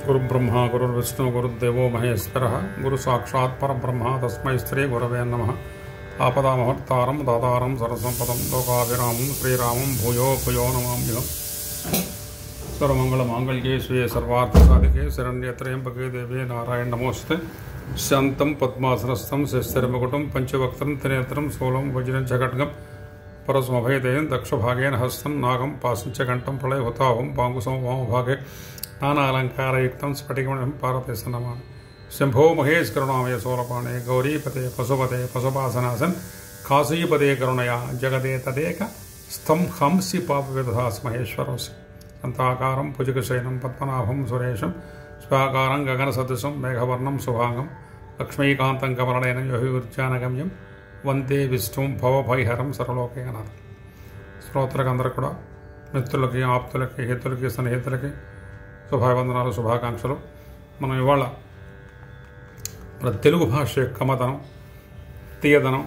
గురుబ్రహ్మ గురుర్విష్ణు గురుదేవో మహేశ్వర గురు సాక్షాత్ పరబ్రహ్మ తస్మై శ్రీ గురవే నమ ఆపదామహత్తారం దాతారం సరసంపదం లోకాభిరామం శ్రీరామం భూయో భూయో నమామ్యుహం సర్వమంగళ మాంగళ్యే స్వే సర్వార్థ సాధికే శరణ్యత్రయంబకే దేవే నారాయణ నమోస్తే శాంతం పద్మాసనస్థం శస్తిరమకుటం పంచవక్తం త్రినేత్రం స్థూలం వజ్రం చకట్గం పరస్మభయదయం దక్షభాగేన హస్తం నాగం పాశంచ కంఠం ప్రళయహుతాహం పాంకుసం వామభాగే నానాలంకారయుక్తం స్ఫటికమణం పారతేశనమామి శంభో మహేష్ కరుణామయ సోలపాణే గౌరీపతే పశుపతే పశుపాసనాసన్ కాశీపదే కరుణయా జగదే తదేక స్థం హంసి పాప విదధాస్ మహేశ్వరోసి సంతాకారం భుజగశయనం పద్మనాభం సురేశం స్వాకారం గగన సదృశం మేఘవర్ణం శుభాంగం లక్ష్మీకాంతం కమలనయనం యోగిగుర్జానగమ్యం వందే విష్ణుం భవభైహరం సర్వలోకేనాథం శ్రోతలకు అందరూ కూడా మిత్రులకి ఆప్తులకి హితులకి సన్నిహితులకి శుభావందనాలు శుభాకాంక్షలు మనం ఇవాళ మన తెలుగు భాష యొక్క కమదనం తీయదనం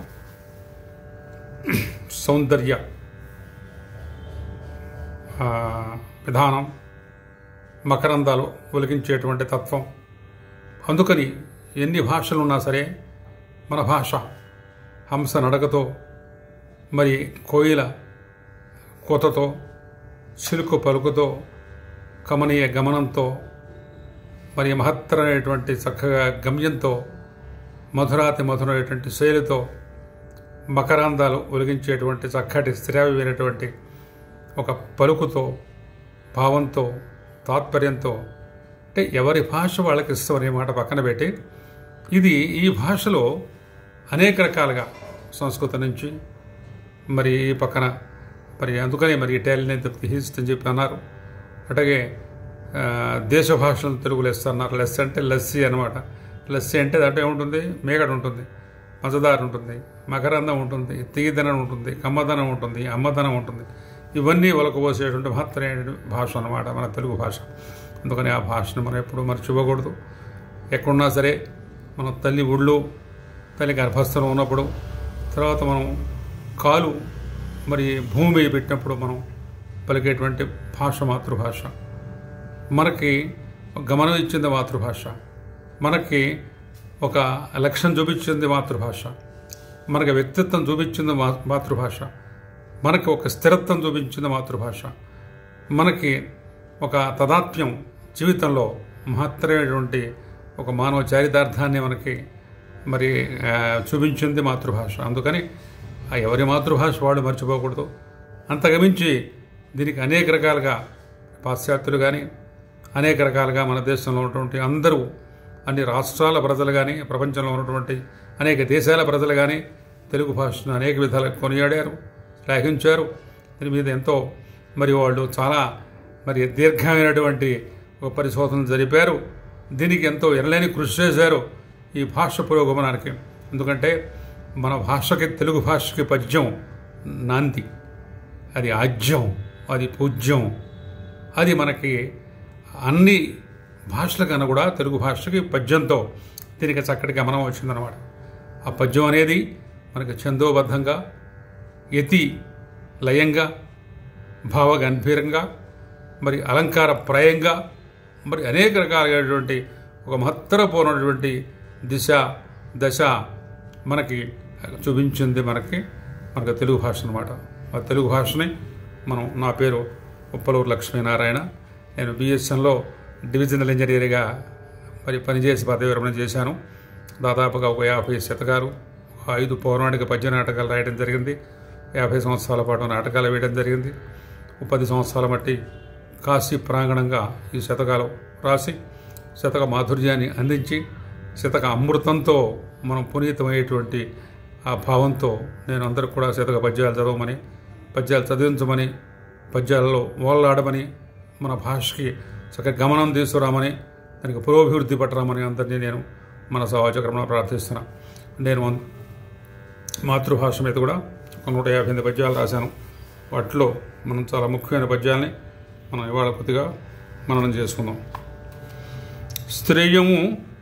సౌందర్య ఆ, విధానం మకరందాలు ఒలికించేటువంటి తత్వం అందుకని ఎన్ని భాషలు ఉన్నా సరే మన భాష హంస నడకతో మరి కోయిల కోతతో చిలుకు పలుకుతో కమనీయ గమనంతో మరి మహత్తరమైనటువంటి చక్కగా గమ్యంతో మధురాతి మధురైనటువంటి శైలితో మకరాందాలు ఒలిగించేటువంటి చక్కటి స్థిరావినటువంటి ఒక పలుకుతో భావంతో తాత్పర్యంతో అంటే ఎవరి భాష వాళ్ళకి ఇష్టం అనే మాట పక్కన పెట్టి ఇది ఈ భాషలో అనేక రకాలుగా సంస్కృతం నుంచి మరి ఈ పక్కన మరి అందుకనే మరి ఇటాలియన్ అయితే హిస్ట్ అని చెప్పి అన్నారు అట్లాగే ఆ, దేశ భాషలను తెలుగులో లెస్ అన్నారు లెస్ అంటే లస్సీ అనమాట లస్సీ అంటే దాంట్లో ఏముంటుంది మేగడ ఉంటుంది మజదారు ఉంటుంది మకరందం ఉంటుంది తీయదనం ఉంటుంది కమ్మదనం ఉంటుంది అమ్మదనం ఉంటుంది ఇవన్నీ ఒలకపోసేటువంటి మహత్తరమైన భాష అన్నమాట మన తెలుగు భాష అందుకని ఆ భాషను మనం ఎప్పుడూ మర్చిపోకూడదు ఎక్కడున్నా సరే మన తల్లి ఒళ్ళు తల్లి గర్భస్థలం ఉన్నప్పుడు తర్వాత మనం కాలు మరి భూమి మీద పెట్టినప్పుడు మనం పలికేటువంటి భాష మాతృభాష మనకి గమనం ఇచ్చింది మాతృభాష మనకి ఒక లక్ష్యం చూపించింది మాతృభాష మనకి వ్యక్తిత్వం చూపించింది మా మాతృభాష మనకి ఒక స్థిరత్వం చూపించింది మాతృభాష మనకి ఒక తదాత్మ్యం జీవితంలో మహత్తరమైనటువంటి ఒక మానవ చారితార్థాన్ని మనకి మరి ఆ, చూపించింది మాతృభాష అందుకని ఆ ఎవరి మాతృభాష వాళ్ళు మర్చిపోకూడదు అంతగమించి దీనికి అనేక రకాలుగా పాశ్చాత్యులు కానీ అనేక రకాలుగా మన దేశంలో ఉన్నటువంటి అందరూ అన్ని రాష్ట్రాల ప్రజలు కానీ ప్రపంచంలో ఉన్నటువంటి అనేక దేశాల ప్రజలు కానీ తెలుగు భాషను అనేక విధాలుగా కొనియాడారు శ్లాఘించారు దీని మీద ఎంతో మరి వాళ్ళు చాలా మరి దీర్ఘమైనటువంటి ఒక పరిశోధనలు జరిపారు దీనికి ఎంతో ఎనలేని కృషి చేశారు ఈ భాష పురోగమనానికి ఎందుకంటే మన భాషకి తెలుగు భాషకి పద్యం నాంది అది ఆజ్యం అది పూజ్యం అది మనకి అన్ని భాషల కన్నా కూడా తెలుగు భాషకి పద్యంతో దీనికి చక్కటి గమనం వచ్చిందనమాట ఆ పద్యం అనేది మనకి ఛందోబద్ధంగా యతి లయంగా భావగంభీరంగా మరి అలంకార ప్రాయంగా మరి అనేక రకాలైనటువంటి ఒక మహత్తరపూర్ణటువంటి దిశ దశ మనకి చూపించింది మనకి మనకు తెలుగు భాష అనమాట ఆ తెలుగు భాషని మనం నా పేరు ఉప్పలూరు లక్ష్మీనారాయణ నేను బిఎస్ఎన్లో డివిజనల్ ఇంజనీర్గా మరి పనిచేసి పదవి విరమణ చేశాను దాదాపుగా ఒక యాభై శతకాలు ఒక ఐదు పౌరాణిక పద్య నాటకాలు రాయడం జరిగింది యాభై సంవత్సరాల పాటు నాటకాలు వేయడం జరిగింది ఒక పది సంవత్సరాల మట్టి కాశీ ప్రాంగణంగా ఈ శతకాలు రాసి శతక మాధుర్యాన్ని అందించి శతక అమృతంతో మనం పునీతమయ్యేటువంటి ఆ భావంతో నేను అందరికి కూడా శతక పద్యాలు చదవమని పద్యాలు చదివించమని పద్యాలలో ఓలాడమని మన భాషకి చక్కగా గమనం తీసుకురామని దానికి పురోభివృద్ధి పట్టరామని అందరినీ నేను మన సమాజక్రమంలో ప్రార్థిస్తున్నా నేను మాతృభాష మీద కూడా ఒక నూట యాభై ఎనిమిది పద్యాలు రాశాను వాటిలో మనం చాలా ముఖ్యమైన పద్యాల్ని మనం ఇవాళ కొద్దిగా మననం చేసుకుందాం స్త్రియము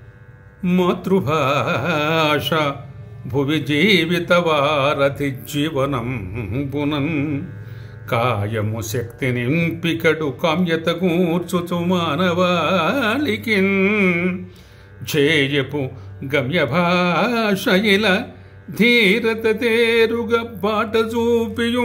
మాతృభాష భువి జీవిత వారథి జీవనం పునన్ కాయము శక్తిని ఎంపికడు కామ్యత కూర్చుచు మానవాళికి చేయపు గమ్య భాష ఇలా ధీరత తేరుగ బాట చూపియు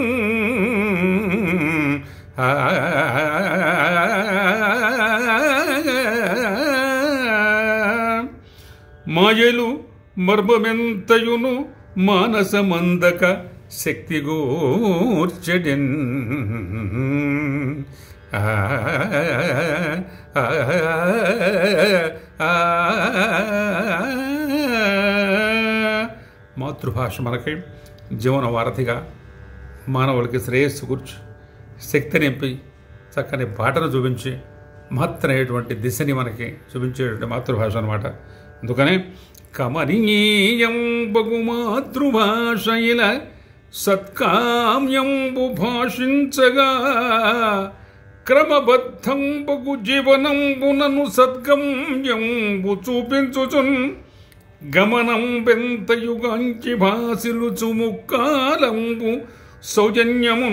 మాయలు మర్మమెంతయును మానసమందక శక్తి గోర్చడెన్ ఆ, ఆ, ఆ, మాతృభాష మనకి జీవన వారధిగా మానవులకి శ్రేయస్సు కూర్చు శక్తి నింపి చక్కని బాటను చూపించి మహత్తరైనటువంటి దిశని మనకి చూపించేటువంటి మాతృభాష అనమాట అందుకనే కమనీయం బగు మాతృభాష ఇలా సత్కామ్యంబు భాషించగా క్రమబద్ధం బగు జీవనంబునను సద్గమ్యంబు చూపించుచున్ గమనం బెంతయుగాంచి భాసిలుచు ముక్కాలంబు సౌజన్యము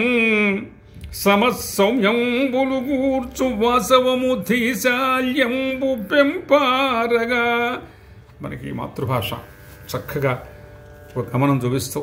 సమసౌమ్యంబులు కూర్చు వాసవము ధీశాల్యంబు పెంపారగా మనకి ఈ మాతృభాష చక్కగా ఒక గమనం చూపిస్తూ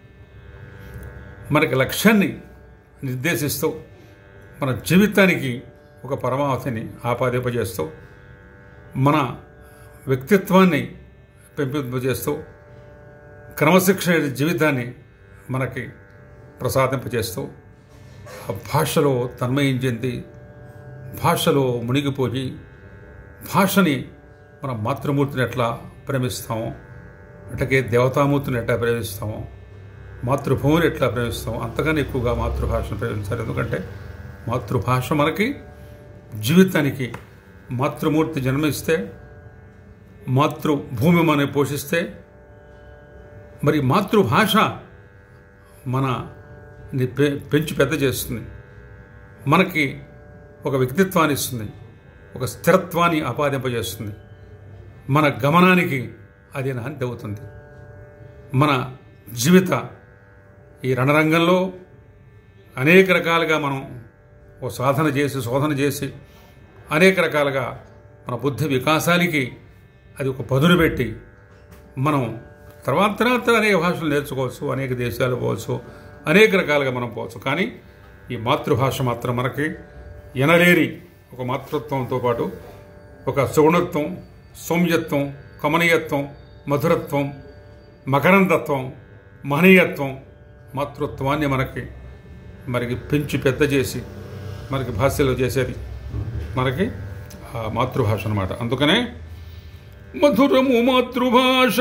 మనకి లక్ష్యాన్ని నిర్దేశిస్తూ మన జీవితానికి ఒక పరమావధిని ఆపాదింపజేస్తూ మన వ్యక్తిత్వాన్ని పెంపింపజేస్తూ క్రమశిక్షణ జీవితాన్ని మనకి ప్రసాదింపజేస్తూ ఆ భాషలో తన్మయం చెంది భాషలో మునిగిపోయి భాషని మన మాతృమూర్తిని ఎట్లా ప్రేమిస్తామో అట్లాగే దేవతామూర్తిని ఎట్లా ప్రేమిస్తామో మాతృభూమిని ఎట్లా ప్రేమిస్తామో అంతగానే ఎక్కువగా మాతృభాషను ప్రేమించాలి ఎందుకంటే మాతృభాష మనకి జీవితానికి మాతృమూర్తి జన్మిస్తే మాతృభూమి మన పోషిస్తే మరి మాతృభాష మన పెంచి పెద్ద చేస్తుంది మనకి ఒక వ్యక్తిత్వాన్ని ఇస్తుంది ఒక స్థిరత్వాన్ని ఆపాదింపజేస్తుంది మన గమనానికి అది నాంది అవుతుంది మన జీవిత ఈ రణరంగంలో అనేక రకాలుగా మనం ఓ సాధన చేసి శోధన చేసి అనేక రకాలుగా మన బుద్ధి వికాసానికి అది ఒక పదును పెట్టి మనం తర్వాత తర్వాత అనేక భాషలు నేర్చుకోవచ్చు అనేక దేశాలు పోవచ్చు అనేక రకాలుగా మనం పోవచ్చు కానీ ఈ మాతృభాష మాత్రం మనకి ఎనలేని ఒక మాతృత్వంతో పాటు ఒక సుగుణత్వం సౌమ్యత్వం కమనీయత్వం మధురత్వం మకరందత్వం మహనీయత్వం మాతృత్వాన్ని మనకి మనకి పెంచి పెద్ద చేసి మనకి భాషలో చేసేది మనకి ఆ మాతృభాష అనమాట అందుకనే మధురము మాతృభాష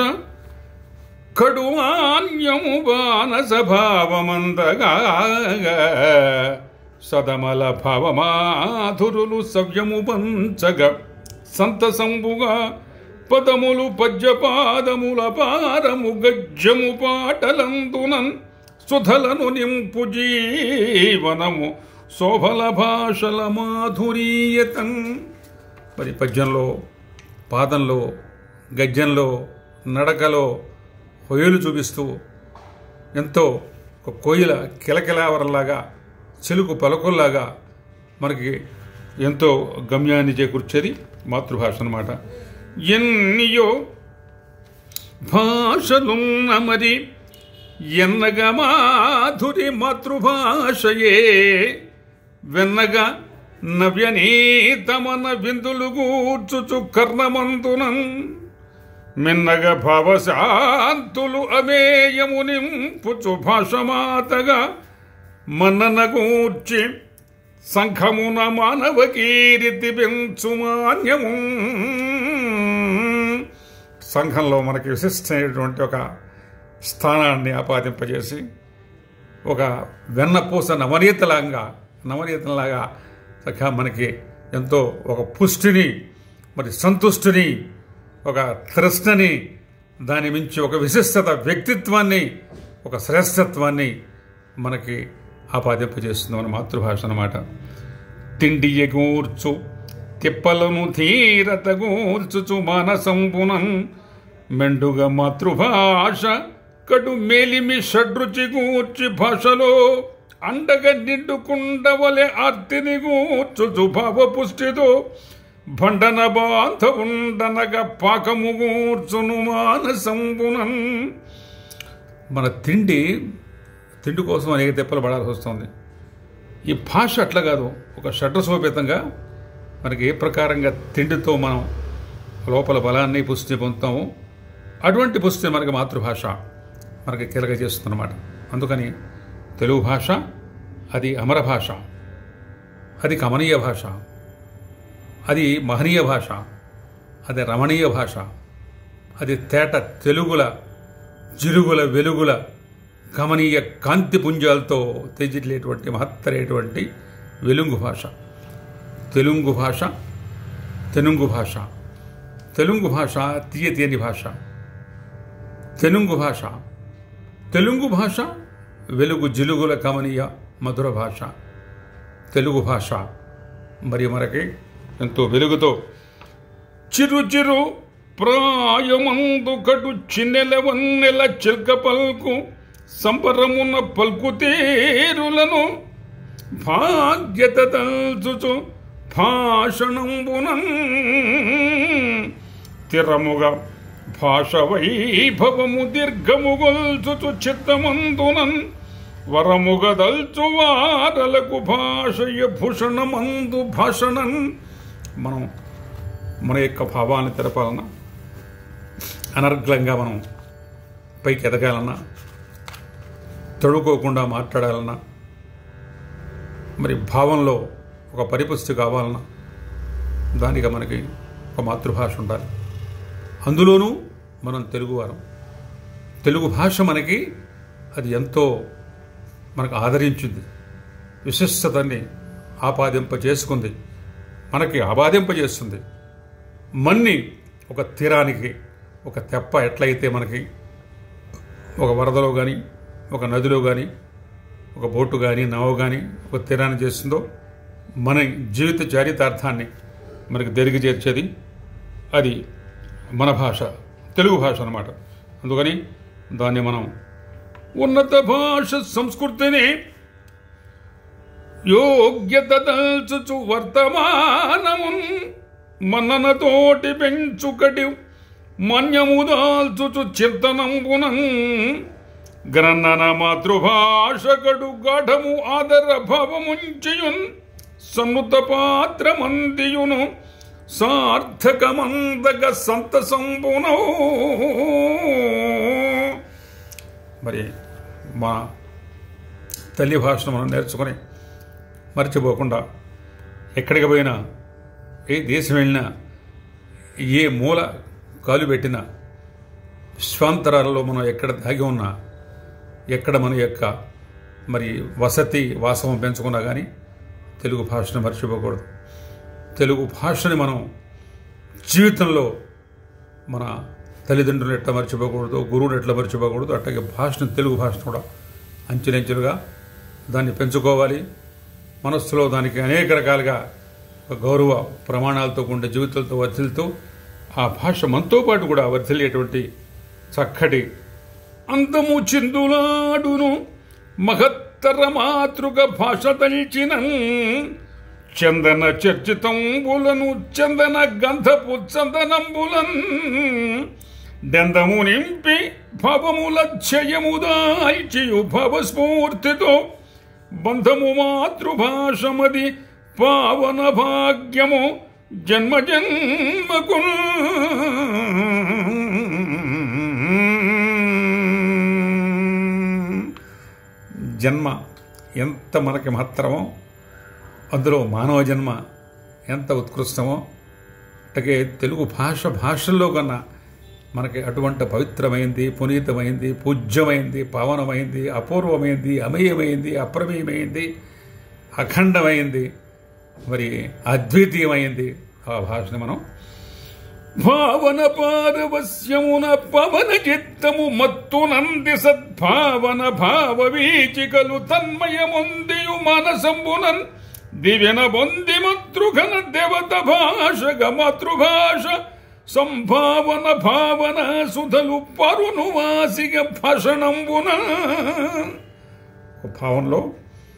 కడుమాన్యము బానస భావమందగా సదమల భావమాధురులు సవ్యము పంచగ సంతసంబుగా పదములు పద్యపాదముల పారము గజ్జము పాటలందునన్ సుధలను నింపు జీవనము శోభల భాషల మాధురీయతం మరి పద్యంలో పాదంలో గజ్జంలో నడకలో హొయలు చూపిస్తూ ఎంతో ఒక కోయిల కిలకిలావరలాగా చెలుకు పలకుల్లాగా మనకి ఎంతో గమ్యాన్ని చేకూర్చేది మాతృభాష అన్నమాట ఎన్నియో భాషలున్న మరి ఎన్నగా మాధురి మాతృభాషయే వెన్నగా నవ్యనీతమన విందులు గూర్చుచు కర్ణమంతునం మిన్నగ భావశాంతులు అమేయము నింపుచు భాషమాతగా మన్నన గూర్చి సంఘమున మానవ కీర్తి పెంచు మాన్యము సంఘంలో మనకి విశిష్టమైనటువంటి ఒక స్థానాన్ని ఆపాదింపజేసి ఒక వెన్నపూస నవనీతలాగా నవనీతంలాగా చక్కగా మనకి ఎంతో ఒక పుష్టిని మరి సంతుష్టిని ఒక తృష్ణని దాని మించి ఒక విశిష్టత వ్యక్తిత్వాన్ని ఒక శ్రేష్టత్వాన్ని మనకి ఆపాదింపజేస్తుంది మన మాతృభాష అన్నమాట తిండి ఎగూర్చు తిప్పలను ధీరత గూర్చుచు మానసంపునం మెండుగ మాతృభాష కడు మేలిమి షడ్రుచి గూర్చి భాషలో అండగా నిండుకుండవలె ఆర్తిని గూర్చుచు భావ పుష్టితో బండన బాంధవుండనగా పాకము గూర్చును మానసంబునన్ మన తిండి తిండి కోసం అనేక తెప్పలు పడాల్సి వస్తుంది ఈ భాష అట్లా కాదు ఒక షడ్రసోపేతంగా మనకి ఏ ప్రకారంగా తిండితో మనం లోపల బలాన్ని పుష్టి పొందుతామో అటువంటి పుష్టి మనకి మాతృభాష మనకి కీలక చేస్తుందన్నమాట అందుకని తెలుగు భాష అది అమర భాష అది కమనీయ భాష అది మహనీయ భాష అది రమణీయ భాష అది తేట తెలుగుల జిరుగుల వెలుగుల గమనీయ కాంతి పుంజాలతో తెజిల్లేటువంటి మహత్తరైనటువంటి వెలుగు భాష తెలుగు భాష తెనుగు భాష తెలుగు భాష తీయ తీయని భాష తెలుగు భాష తెలుగు భాష వెలుగు జిలుగుల కమనీయ మధుర భాష తెలుగు భాష మరి మనకి ఎంతో వెలుగుతో చిరు చిరు ప్రాయమందు కటు చిన్నెల వన్నెల చిల్క పల్కు సంపరమున పల్కు తీరులను భాగ్యత తల్చుచు భాషణంబునం తిరముగా భాష వైభవము దీర్ఘము గొల్చుచు చిత్తమందునన్ వరముగ దల్చు వారలకు భాషయ భూషణమందు భాషణన్ మనం మన యొక్క భావాన్ని తెలపాలన్నా అనర్గళంగా మనం పైకి ఎదగాలన్నా తడుకోకుండా మాట్లాడాలన్నా మరి భావంలో ఒక పరిపుష్టి కావాలన్నా దానికి మనకి ఒక మాతృభాష ఉండాలి అందులోనూ మనం తెలుగువారం తెలుగు భాష మనకి అది ఎంతో మనకు ఆదరించింది విశిష్టతని ఆపాదింప చేసుకుంది మనకి ఆపాదింపజేస్తుంది మన్ని ఒక తీరానికి ఒక తెప్ప ఎట్లయితే మనకి ఒక వరదలో కానీ ఒక నదిలో కానీ ఒక బోటు కానీ నవ కానీ ఒక తీరాన్ని చేస్తుందో మన జీవిత చారితార్థాన్ని మనకి దెరిగి చేర్చేది అది మన భాష తెలుగు భాష అన్నమాట అందుకని దాన్ని మనం ఉన్నత భాష సంస్కృతిని యోగ్యత దల్చుచు వర్తమానమున్ మన్ననతోటి పెంచుకటి మన్యము దాల్చుచు చింతనంబునం గ్రన్నన మాతృభాషకడు గాఢము ఆదర భావముంచియున్ సన్నుత పాత్రమందియును సార్థకమందగ సంతసంబునో మరి మా తల్లి భాషను మనం నేర్చుకొని మర్చిపోకుండా ఎక్కడికి పోయినా ఏ దేశం వెళ్ళినా ఏ మూల కాలు పెట్టినా విశ్వాంతరాలలో మనం ఎక్కడ దాగి ఉన్నా ఎక్కడ మన యొక్క మరి వసతి వాసవం పెంచుకున్నా కానీ తెలుగు భాషను మర్చిపోకూడదు తెలుగు భాషని మనం జీవితంలో మన తల్లిదండ్రులు ఎట్లా మర్చిపోకూడదు గురువుని ఎట్లా మర్చిపోకూడదు అట్లాగే భాషను తెలుగు భాషను కూడా అంచెలంచెలుగా దాన్ని పెంచుకోవాలి మనస్సులో దానికి అనేక రకాలుగా ఒక గౌరవ ప్రమాణాలతో కూడిన జీవితాలతో వర్ధిల్తూ ఆ భాష మనతో పాటు కూడా వర్ధిల్లేటువంటి చక్కటి అందము చిందులాడును మహత్తర మాతృక భాష తల్చిన చందన చర్చితంబులను చందన గంధపు చందనంబులన్ దందము నింపి భవముల క్షయము దాల్చియు భవస్ఫూర్తితో బంధము మాతృభాషమది పావన భాగ్యము జన్మ జన్మకు జన్మ ఎంత మనకి మహత్తరమో అందులో మానవ జన్మ ఎంత ఉత్కృష్టమో అట్లాగే తెలుగు భాష భాషల్లో కన్నా మనకి అటువంటి పవిత్రమైంది పునీతమైంది పూజ్యమైంది పావనమైంది అపూర్వమైంది అమేయమైంది అప్రమేయమైంది అఖండమైంది మరి అద్వితీయమైంది ఆ భాషని మనం భావన పారవస్యమున పవన చిత్తము మత్తు నంది సద్భావన భావ వీచికలు తన్మయముందియు మనసంబునన్ దివ్యన బొంది మతృఘన దేవత భాషగ మాతృభాష సంభావన భావన సుధలు పరును వాసిగ భాషణంబున భావంలో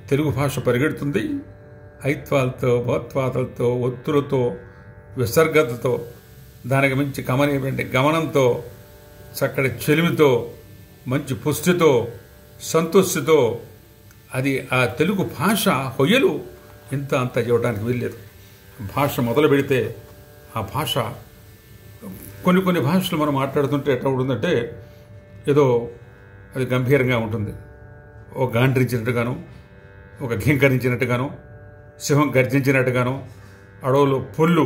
తెలుగు భాష పరిగెడుతుంది ఐత్వాలతో భోత్వాతలతో ఒత్తులతో విసర్గతతో దానికి మించి గమనటువంటి గమనంతో చక్కటి చెలిమితో మంచి పుష్టితో సంతృష్టితో అది ఆ తెలుగు భాష హొయ్యలు ఇంత అంత ఇవ్వడానికి వీల్లేదు భాష మొదలు పెడితే ఆ భాష కొన్ని కొన్ని భాషలు మనం మాట్లాడుతుంటే ఎట్లా ఉంటుందంటే ఏదో అది గంభీరంగా ఉంటుంది ఒక గాండ్రించినట్టుగాను ఒక ఘీంకరించినట్టుగాను సింహం గర్జించినట్టుగాను అడవులు పుల్లు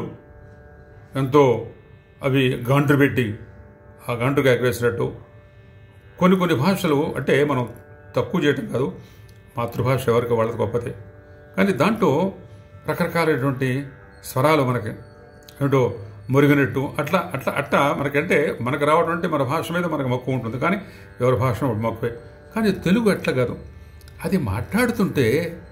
ఎంతో అవి గాండ్రు పెట్టి ఆ గాండ్రుగా ఎగవేసినట్టు కొన్ని కొన్ని భాషలు అంటే మనం తక్కువ చేయటం కాదు మాతృభాష ఎవరికి వాళ్ళది గొప్పదే కానీ దాంట్లో రకరకాలైనటువంటి స్వరాలు మనకి ఏమిటో మురిగినట్టు అట్లా అట్లా అట్లా మనకంటే మనకు రావడం అంటే మన భాష మీద మనకు మక్కువ ఉంటుంది కానీ ఎవరి భాష మక్కువే కానీ తెలుగు అట్లా కాదు అది మాట్లాడుతుంటే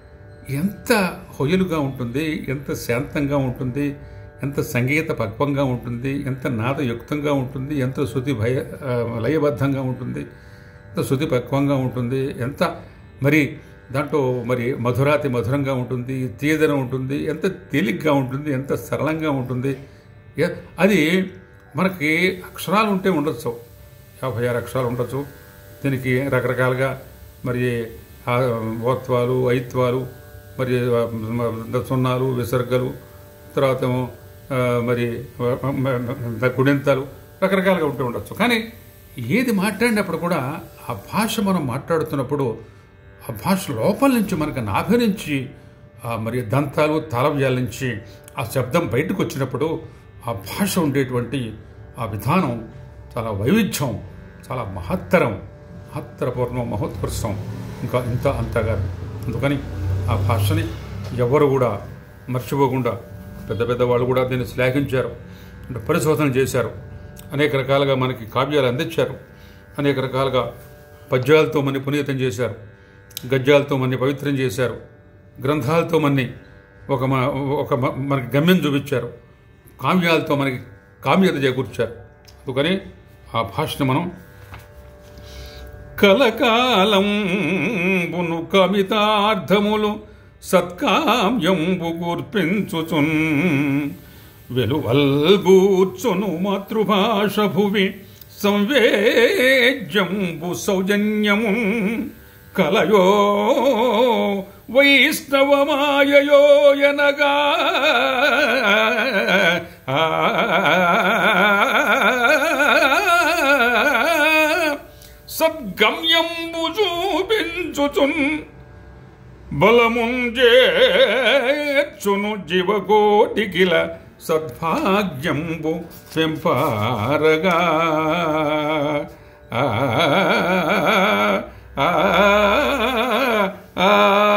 ఎంత హొయలుగా ఉంటుంది ఎంత శాంతంగా ఉంటుంది ఎంత సంగీత పక్వంగా ఉంటుంది ఎంత నాదయుక్తంగా ఉంటుంది ఎంత శృతి భయ ఆ, లయబద్ధంగా ఉంటుంది ఎంత శృతి పక్వంగా ఉంటుంది ఎంత మరి దాంట్లో మరి మధురాతి మధురంగా ఉంటుంది తీయదనం ఉంటుంది ఎంత తేలిగ్గా ఉంటుంది ఎంత సరళంగా ఉంటుంది ఎ- అది మనకి అక్షరాలు ఉంటే ఉండొచ్చు యాభై ఆరు అక్షరాలు ఉండొచ్చు దీనికి రకరకాలుగా మరి ఆ ఓత్వాలు ఐత్వాలు మరి ఆ, మ- సున్నాలు విసర్గలు తర్వాత ఏమో, ఆ, మరి మ- మ- మ- గుణింతాలు రకరకాలుగా ఉంటూ ఉండొచ్చు కానీ ఏది మాట్లాడినప్పుడు కూడా ఆ భాష మనం మాట్లాడుతున్నప్పుడు ఆ భాష లోపల నుంచి మనకు నాభి నుంచి ఆ మరి దంతాలు తాళవ్యాల నుంచి ఆ శబ్దం బయటకు వచ్చినప్పుడు ఆ భాష ఉండేటువంటి ఆ విధానం చాలా వైవిధ్యం చాలా మహత్తరం మహత్తరపూర్ణం మహోత్కృష్టం ఇంకా ఇంత అంతగా అందుకని ఆ భాషని ఎవరు కూడా మర్చిపోకుండా పెద్ద పెద్ద వాళ్ళు కూడా దీన్ని శ్లాఘించారు అంటే పరిశోధన చేశారు అనేక రకాలుగా మనకి కావ్యాలు అందించారు అనేక రకాలుగా పద్యాలతో మన్ని పునీతం చేశారు గద్యాలతో మన్ని పవిత్రం చేశారు గ్రంథాలతో మన్ని ఒక మ- ఒక మ- మనకి గమ్యం చూపించారు కావ్యాలతో మనకి కామ్యత చేకూర్చారు అందుకని ఆ భాషను మనం కలకాలంబును కమితార్థములు సత్కామ్యంబు గుర్పించుచున్ వెలువల్బూర్చును మాతృభాష భువి సంవేద్యంబు సౌజన్యము కలయో వైష్ణవమాయయో ఎనగా సద్గమ్యంబు చూపించుచున్ బలముంజేర్చును జీవకోటికిల సద్భాగ్యంబు పెంపారగా ఆ, ఆ, ఆ,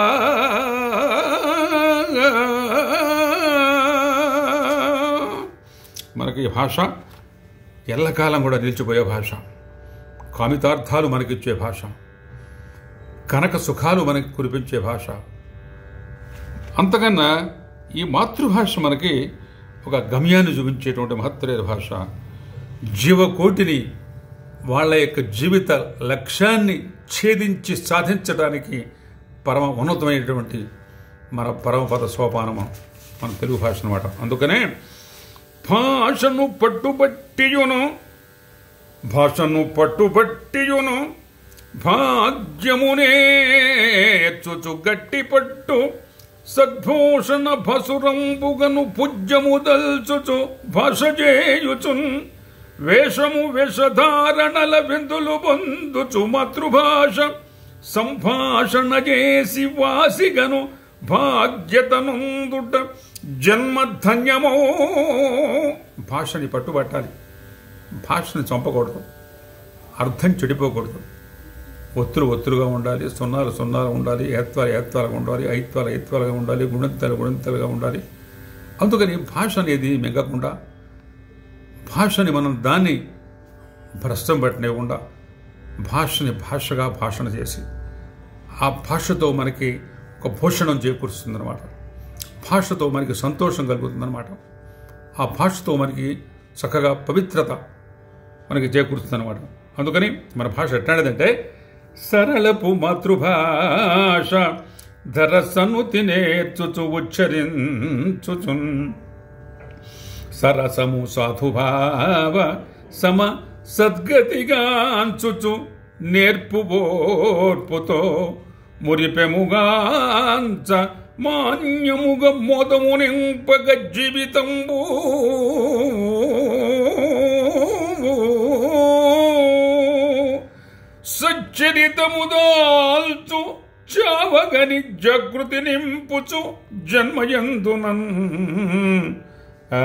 మనకి ఈ భాష ఎల్లకాలం కూడా నిలిచిపోయే భాష కామితార్థాలు మనకిచ్చే భాష కనక సుఖాలు మనకి కురిపించే భాష అంతకన్నా ఈ మాతృభాష మనకి ఒక గమ్యాన్ని చూపించేటువంటి మహత్తరైన భాష జీవకోటిని వాళ్ళ యొక్క జీవిత లక్ష్యాన్ని ఛేదించి సాధించడానికి పరమ ఉన్నతమైనటువంటి మన పరమపద సోపానం మన తెలుగు భాష అనమాట అందుకనే భాషను పట్టుబట్టియును భాషను పట్టుబట్టియును భాగ్యమునే చుచు గట్టి పట్టు సద్భూషణ భసురంబుగను పూజ్యము దల్చుచు భాష చేయుచున్ వేషము వేషధారణల విందులు పొందుచు మాతృభాష సంభాషణ చేసి వాసిగను భాగ్యతనుందుట జన్మధన్యమో భాషని పట్టుబట్టాలి భాషని చంపకూడదు అర్థం చెడిపోకూడదు ఒత్తులు ఒత్తులుగా ఉండాలి సున్నాలు సున్నాలు ఉండాలి ఏత్వాలు ఏత్వాలుగా ఉండాలి ఐత్వాలు ఐత్వాలుగా ఉండాలి గుణింతాలు గుణింతాలుగా ఉండాలి అందుకని భాష అనేది మిగకుండా భాషని మనం దాన్ని భ్రష్టం పట్టనివ్వకుండా భాషని భాషగా భాషణ చేసి ఆ భాషతో మనకి ఒక భూషణం చేకూరుస్తుందన్నమాట భాషతో మనకి సంతోషం కలుగుతుందన్నమాట ఆ భాషతో మనకి చక్కగా పవిత్రత మనకి చేకూరుతుందన్నమాట అందుకని మన భాష ఎట్లాంటిదంటే సరళపు మాతృభాష ధరసను తినేర్చుచు ఉచ్చరించుచున్ సరసము సాధుభావ సమ సద్గతిగాంచుచు నేర్పుబోర్పుతో మురిపెముగాంచ మాన్యముగ మోదము నింపగ జీవితంబు సచ్చరితము దాల్చు చావగని జాగృతి నింపుచు జన్మయందునన్ ఆ,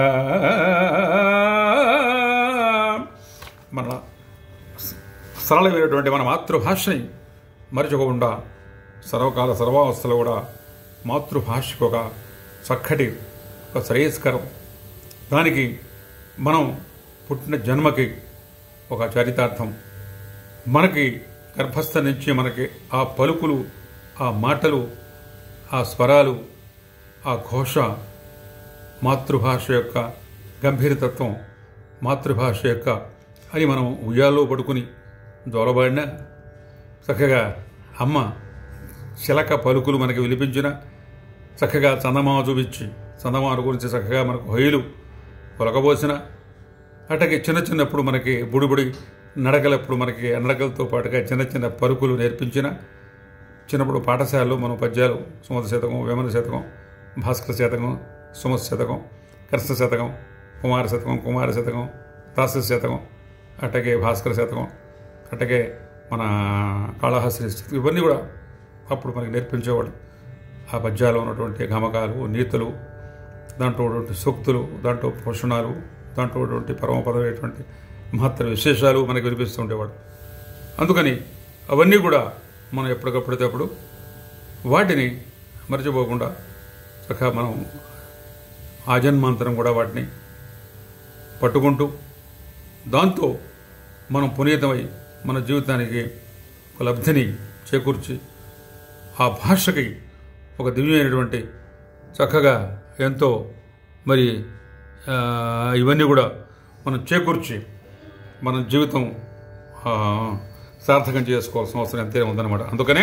మన సరళమైనటువంటి మన మాతృభాషని మరచుకోకుండా సర్వకాల సర్వావస్థలో కూడా మాతృభాషకు ఒక చక్కటి ఒక శ్రేయస్కరం దానికి మనం పుట్టిన జన్మకి ఒక చరితార్థం మనకి గర్భస్థ నుంచి మనకి ఆ పలుకులు ఆ మాటలు ఆ స్వరాలు ఆ ఘోష మాతృభాష యొక్క గంభీరతత్వం మాతృభాష యొక్క అని మనం ఉయ్యాల్లో పడుకుని దూరబడిన చక్కగా అమ్మ చిలక పలుకులు మనకి వినిపించిన చక్కగా చందమామ చూపించి చందమామ గురించి చక్కగా మనకు హొయ్యలు పొలకబోసిన అట్టకి చిన్న చిన్నప్పుడు మనకి బుడిబుడి నడకలప్పుడు మనకి నడకలతో పాటుగా చిన్న చిన్న పరుకులు నేర్పించిన చిన్నప్పుడు పాఠశాలలో మనం పద్యాలు సుమత శతకం వేమన శతకం భాస్కర శతకం సుమత శతకం కృష్ణ శతకం కుమార శతకం కుమార శతకం దాస శతకం అట్టగే భాస్కర శతకం అట్టగే మన కాళహస్తి శతకం ఇవన్నీ కూడా అప్పుడు మనకి నేర్పించేవాడు ఆ పద్యాలు ఉన్నటువంటి గమకాలు నీతులు దాంట్లో ఉన్నటువంటి సూక్తులు దాంట్లో పోషణాలు దాంట్లో ఉన్నటువంటి పరమపదమైనటువంటి మహత్తర విశేషాలు మనకు వినిపిస్తూ ఉండేవాడు అందుకని అవన్నీ కూడా మనం ఎప్పటికప్పుడైతే అప్పుడు వాటిని మర్చిపోకుండా చక్కగా మనం ఆజన్మాంతరం కూడా వాటిని పట్టుకుంటూ దాంతో మనం పునీతమై మన జీవితానికి ఒక లబ్ధిని చేకూర్చి ఆ భాషకి ఒక దివ్యమైనటువంటి చక్కగా ఎంతో మరి ఆ, ఇవన్నీ కూడా మనం చేకూర్చి మన జీవితం ఆ, సార్థకం చేసుకోవాల్సిన అవసరం ఎంతే ఉందన్నమాట అందుకనే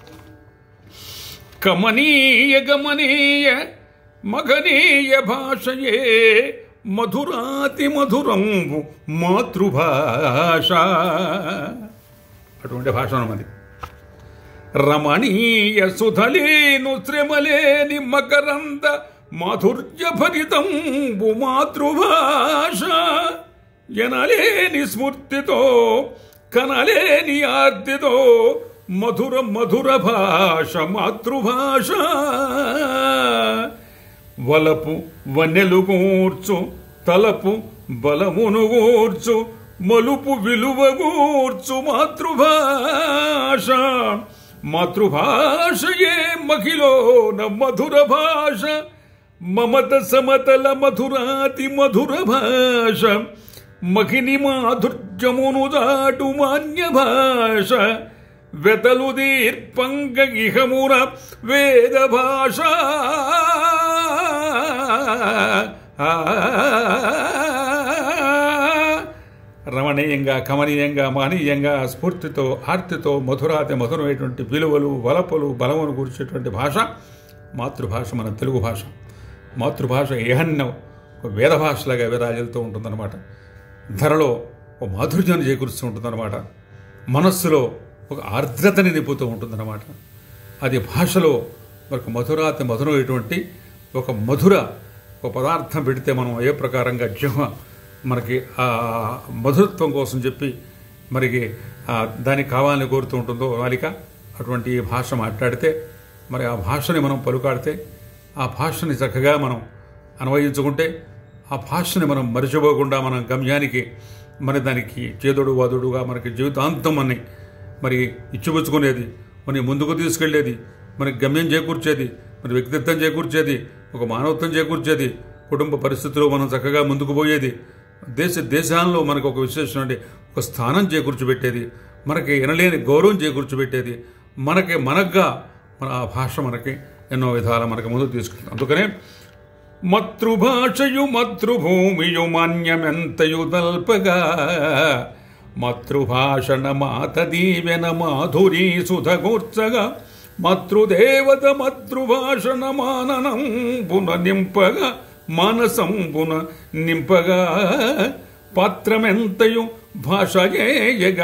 కమనీయ గమనీయ మగనీయ భాషయే మధురాతి మధురంబు మాతృభాష అటువంటి భాష అన్నమాట రమణీయ సుధలేను శ్రమలేని మకరంద మాధుర్య భరితంబు మాతృభాష ఎనలేని స్మృతితో కనలేని ఆర్తితో మధుర మధుర భాష మాతృభాష వలపు వన్నెలు కూర్చు తలపు బలమును కూర్చు మలుపు విలువ కూర్చు మాతృభాష మాతృభాషయే మహిళన మధుర భాష మమత సమతల మధురాతి మధుర భాష మహిని మాధుర్యమును దాటు మాన్య భాష వెతలు దీర్పంగ ఇహమున వేద భాష రమణీయంగా కమనీయంగా మానీయంగా స్ఫూర్తితో ఆర్తితో మధురాతి మధురమైనటువంటి విలువలు వలపలు బలమును కూర్చేటువంటి భాష మాతృభాష మన తెలుగు భాష మాతృభాష ఏహన్యం ఒక వేద భాషలాగా విరాజిల్తూ ఉంటుందన్నమాట ధరలో ఒక మాధుర్యాన్ని చేకూరుస్తూ ఉంటుందన్నమాట మనస్సులో ఒక ఆర్ద్రతని నింపుతూ ఉంటుందన్నమాట అది భాషలో ఒక మధురాతి మధురమైనటువంటి ఒక మధుర ఒక పదార్థం పెడితే మనం ఏ ప్రకారంగా జిహ్వ మనకి ఆ మధురత్వం కోసం చెప్పి మరికి ఆ దానికి కావాలని కోరుతూ ఉంటుందో నాలిక అటువంటి ఈ భాష మాట్లాడితే మరి ఆ భాషని మనం పలుకాడితే ఆ భాషని చక్కగా మనం అన్వయించుకుంటే ఆ భాషని మనం మరిచిపోకుండా మనం గమ్యానికి మరి దానికి చేదుడు వాదుడుగా మనకి జీవితాంతం అని మరి ఇచ్చిపుచ్చుకునేది మరి ముందుకు తీసుకెళ్లేది మనకి గమ్యం చేకూర్చేది మరి వ్యక్తిత్వం చేకూర్చేది ఒక మానవత్వం చేకూర్చేది కుటుంబ పరిస్థితుల్లో మనం చక్కగా ముందుకు పోయేది దేశ దేశాల్లో మనకు ఒక విశేషం అంటే ఒక స్థానం చేకూర్చిపెట్టేది మనకి ఎనలేని గౌరవం చేకూర్చిపెట్టేది మనకి మనగ్గా మన ఆ భాష మనకి ఎన్నో విధాల మనకి ముందుకు తీసుకెళ్తాం అందుకనే మతృభాషయు మతృభూమియు మాన్యమెంతయు దల్పగా మాతృభాషణ మాత దీవెన మాధురీ సుధగూర్చగా మాతృదేవత మాతృభాషణ మాననంబున నింపగా మానసంబున నింపగా పాత్రమెంతయు భాషయేయగా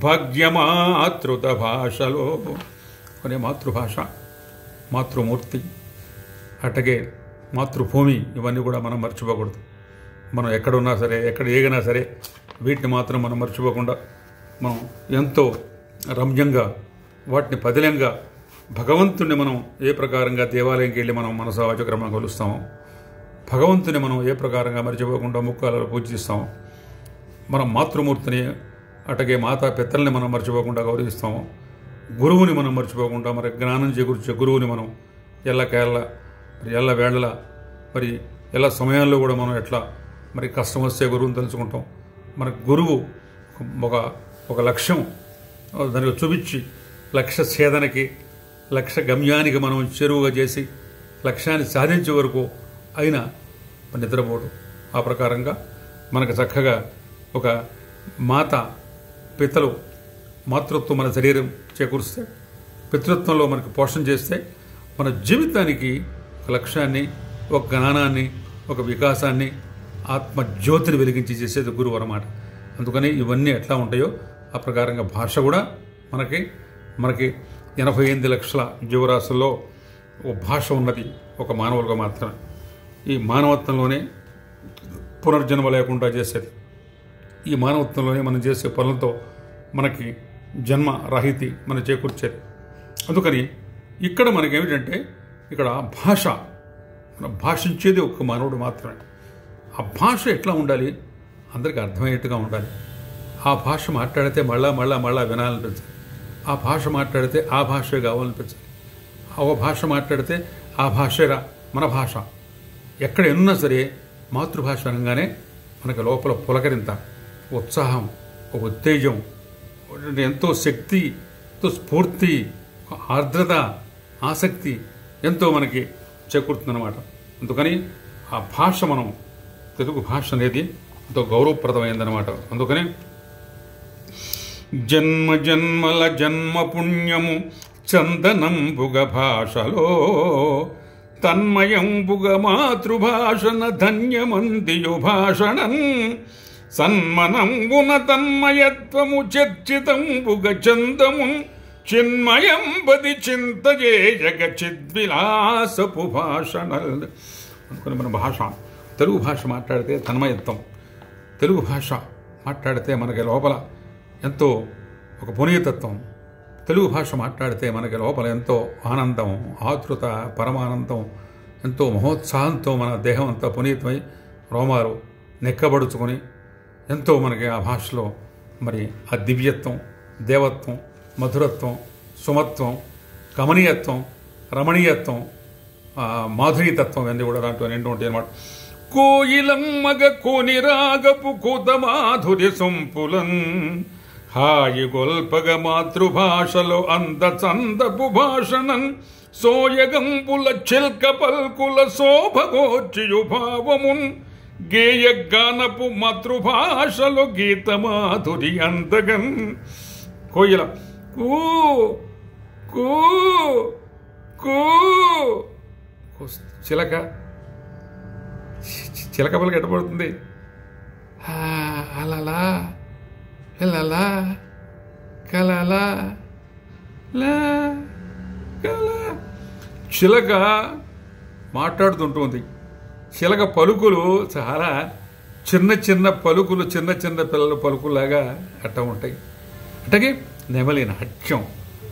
భాగ్యమాతృత భాషలో కొనే మాతృభాష మాతృమూర్తి అట్టగే మాతృభూమి ఇవన్నీ కూడా మనం మర్చిపోకూడదు మనం ఎక్కడున్నా సరే ఎక్కడ ఏగినా సరే వీటిని మాత్రం మనం మర్చిపోకుండా మనం ఎంతో రమ్యంగా వాటిని పదిలంగా భగవంతుని మనం ఏ ప్రకారంగా దేవాలయంకి వెళ్ళి మనం మనసావాచక్రమంగా కొలుస్తామో భగవంతుని మనం ఏ ప్రకారంగా మర్చిపోకుండా ముక్కాలలో పూజిస్తామో మనం మాతృమూర్తిని అటగే మాతా పితల్ని మనం మర్చిపోకుండా గౌరవిస్తాము గురువుని మనం మర్చిపోకుండా మరి జ్ఞానం చేకూర్చే గురువుని మనం ఎల్లకేళ్ళ మరి ఎల్ల వేళల మరి ఎలా సమయాల్లో కూడా మనం ఎట్లా మరి కష్టం వస్తే గురువుని తెలుసుకుంటాం మన గురువు ఒక ఒక లక్ష్యం దానికి చూపించి లక్ష్య ఛేదనకి లక్ష్య గమ్యానికి మనం చెరువుగా చేసి లక్ష్యాన్ని సాధించే వరకు అయినా నిద్రపోవడం ఆ ప్రకారంగా మనకు చక్కగా ఒక మాత పితలు మాతృత్వం మన శరీరం చేకూరుస్తే పితృత్వంలో మనకు పోషణ చేస్తే మన జీవితానికి ఒక లక్ష్యాన్ని ఒక జ్ఞానాన్ని ఒక వికాసాన్ని ఆత్మజ్యోతిని వెలిగించి చేసేది గురువు అన్నమాట అందుకని ఇవన్నీ ఎట్లా ఉంటాయో ఆ ప్రకారంగా భాష కూడా మనకి మనకి ఎనభై ఎనిమిది లక్షల జీవరాశుల్లో ఒక భాష ఉన్నది ఒక మానవులుగా మాత్రమే ఈ మానవత్వంలోనే పునర్జన్మ లేకుండా చేసేది ఈ మానవత్వంలోనే మనం చేసే పనులతో మనకి జన్మ రాహితి మనం చేకూర్చేది అందుకని ఇక్కడ మనకేమిటంటే ఇక్కడ భాష మన భాషించేది ఒక్క మానవుడు మాత్రమే ఆ భాష ఎట్లా ఉండాలి అందరికీ అర్థమయ్యేట్టుగా ఉండాలి ఆ భాష మాట్లాడితే మళ్ళా మళ్ళా మళ్ళా వినాలనిపించాలి ఆ భాష మాట్లాడితే ఆ భాషే కావాలనిపించాలి ఆ భాష మాట్లాడితే ఆ భాషేరా మన భాష ఎక్కడ ఎన్నున్నా సరే మాతృభాష అనగానే మనకు లోపల పులకరింత ఉత్సాహం ఒక ఉత్తేజం ఎంతో శక్తి ఎంతో స్ఫూర్తి ఒక ఆర్ద్రత ఆసక్తి ఎంతో మనకి చేకూరుతుందన్నమాట అందుకని ఆ భాష మనం తెలుగు భాష అనేది ఎంతో గౌరవప్రదమైందనమాట అందుకని జన్మ జన్మల జన్మ పుణ్యము చందనంబుగ భాషలో తన్మయంబుగ మాతృభాషణ ధన్యమందియు భాషణం సన్మనంబున తన్మయత్వము చర్చితంబుగ చందము చిన్మయంబది చింతజేయగ చిద్విలాసపు భాషణల్ అనుకుని మన భాష తెలుగు భాష మాట్లాడితే తన్మయత్వం తెలుగు భాష మాట్లాడితే మనకి లోపల ఎంతో ఒక పునీతత్వం తెలుగు భాష మాట్లాడితే మనకి లోపల ఎంతో ఆనందం ఆతృత పరమానందం ఎంతో మహోత్సాహంతో మన దేహం అంతా పునీతమై రోమాలు నెక్కబడుచుకొని ఎంతో మనకి ఆ భాషలో మరి ఆ దివ్యత్వం దేవత్వం మధురత్వం సుమత్వం కమనీయత్వం రమణీయత్వం ఆ మాధురీతత్వం ఇవన్నీ కూడా దాంట్లో నిండు ఉంటాయి అన్నమాట కోయిలమ్మగ కోని రాగపు కూత మాధుర్య సొంపులన్ హాయి గొల్పగ మాతృభాషలో అంద చందపు భాషణం సోయగంపుల చిల్క పల్కుల శోభగోర్చియు భావమున్ గేయ గానపు మాతృభాషలో గీత మాధురి అందగన్ కోయిల కూ కూ కూ చిలక చిలక పలక ఎట్టబడుతుంది ఆ, అలలా పిల్లలా కలలా లా కల చిలక మాట్లాడుతుంటుంది చిలక పలుకులు చాలా చిన్న చిన్న పలుకులు చిన్న చిన్న పిల్లల పలుకులాగా అట్ట ఉంటాయి అట్టగే నెమలి నాట్యం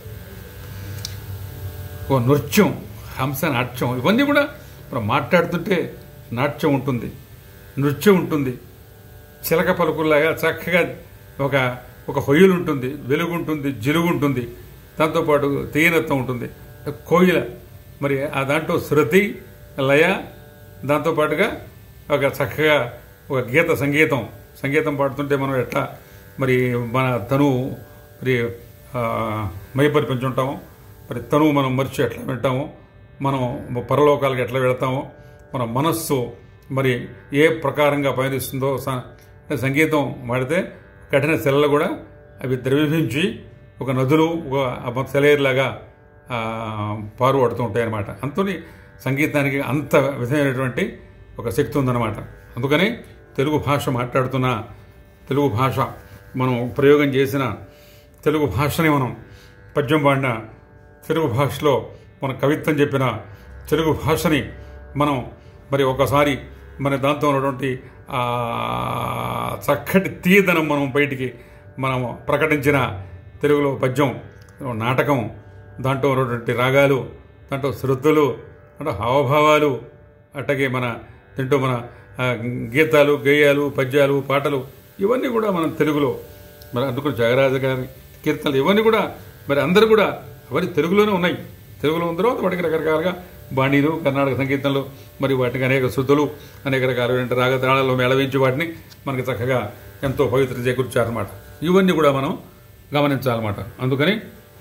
ఓ నృత్యం హంస నాట్యం ఇవన్నీ కూడా మనం మాట్లాడుతుంటే నాట్యం ఉంటుంది నృత్యం ఉంటుంది చిలక పలుకుల్లాగా చక్కగా ఒక ఒక హొయ్యలు ఉంటుంది వెలుగు ఉంటుంది జిలుగు ఉంటుంది దాంతోపాటు తీయనత్వం ఉంటుంది కోయిల మరి ఆ దాంట్లో శృతి లయ దాంతోపాటుగా ఒక చక్కగా ఒక గీత సంగీతం సంగీతం పాడుతుంటే మనం ఎట్లా మరి మన తను మరి ఆ, మైపరిపించుంటాము మరి తను మనం మరిచి ఎట్లా వింటాము మనం పరలోకాలకు ఎట్లా వెళతామో మన మనస్సు మరి ఏ ప్రకారంగా పయనిస్తుందో స- సంగీతం వాడితే కఠిన శిలలు కూడా అవి ద్రవీభించి ఒక నదులు ఒక సెలయేరులాగా ఆ, పారుపడుతూ ఉంటాయి అన్నమాట అంతని సంగీతానికి అంత విధమైనటువంటి ఒక శక్తి ఉందన్నమాట అందుకని తెలుగు భాష మాట్లాడుతున్న తెలుగు భాష మనం ప్రయోగం చేసిన తెలుగు భాషని మనం పద్యం పాడిన తెలుగు భాషలో మన కవిత్వం చెప్పిన తెలుగు భాషని మనం మరి ఒకసారి మన దాంతో ఉన్నటువంటి ఆ చక్కటి తీయదనం మనం బయటికి మనం ప్రకటించిన తెలుగులో పద్యం నాటకం దాంట్లో ఉన్నటువంటి రాగాలు దాంట్లో శృతులు అంటే హావభావాలు అట్టగే మన దీంట్లో మన ఆ, గీతాలు గేయాలు పద్యాలు పాటలు ఇవన్నీ కూడా మనం తెలుగులో మరి అందుకు జగరాజ గారి కీర్తనలు ఇవన్నీ కూడా మరి అందరూ కూడా అవన్నీ తెలుగులోనే ఉన్నాయి తెలుగులో ఉన్న తర్వాత వాటికి రకరకాలుగా బాణీలు కర్ణాటక సంగీతంలో మరి వాటికి అనేక శృతులు అనేక రకాలైన రాగతాళాల్లో మేళవించి వాటిని మనకి చక్కగా ఎంతో పవిత్ర చేకూర్చారన్నమాట ఇవన్నీ కూడా మనం గమనించాలన్నమాట అందుకని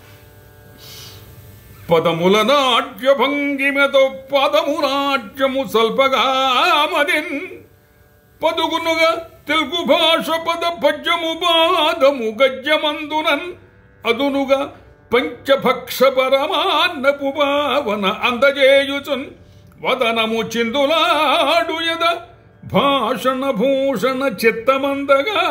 పదముల నాట్య భంగిమతో పదము నాట్యము స్వల్పగా మదిన్ పదుగునుగా తెలుగు భాష పద పద్యము పాదము గద్యమందునన్ అదునుగా పంచభక్ష పరమాన్నపు భావన అందజేయుచున్ వదనము చిందులాడు యద భాషణ భూషణ చిత్తమందగా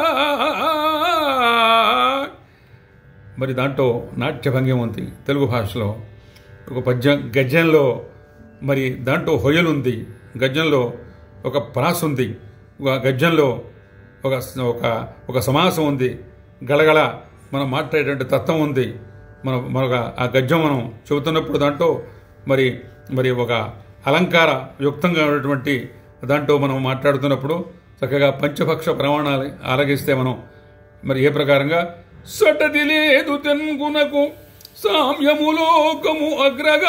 మరి దాంట్లో నాట్య భంగిమ ఉంది తెలుగు భాషలో ఒక పద్యం గద్యంలో మరి దాంట్లో హొయలు ఉంది గద్యంలో ఒక ప్రాస ఉంది ఒక గద్యంలో ఒక ఒక ఒక సమాసం ఉంది గలగల మనం మాట్లాడేటువంటి తత్వం ఉంది మన మనొక ఆ గద్యం మనం చెబుతున్నప్పుడు దాంట్లో మరి మరి ఒక అలంకార యుక్తంగా ఉన్నటువంటి దాంట్లో మనం మాట్లాడుతున్నప్పుడు చక్కగా పంచభక్ష ప్రమాణాలు ఆరగిస్తే మనం మరి ఏ ప్రకారంగా సటది లేదు తెన్గునకు సామ్యములోకము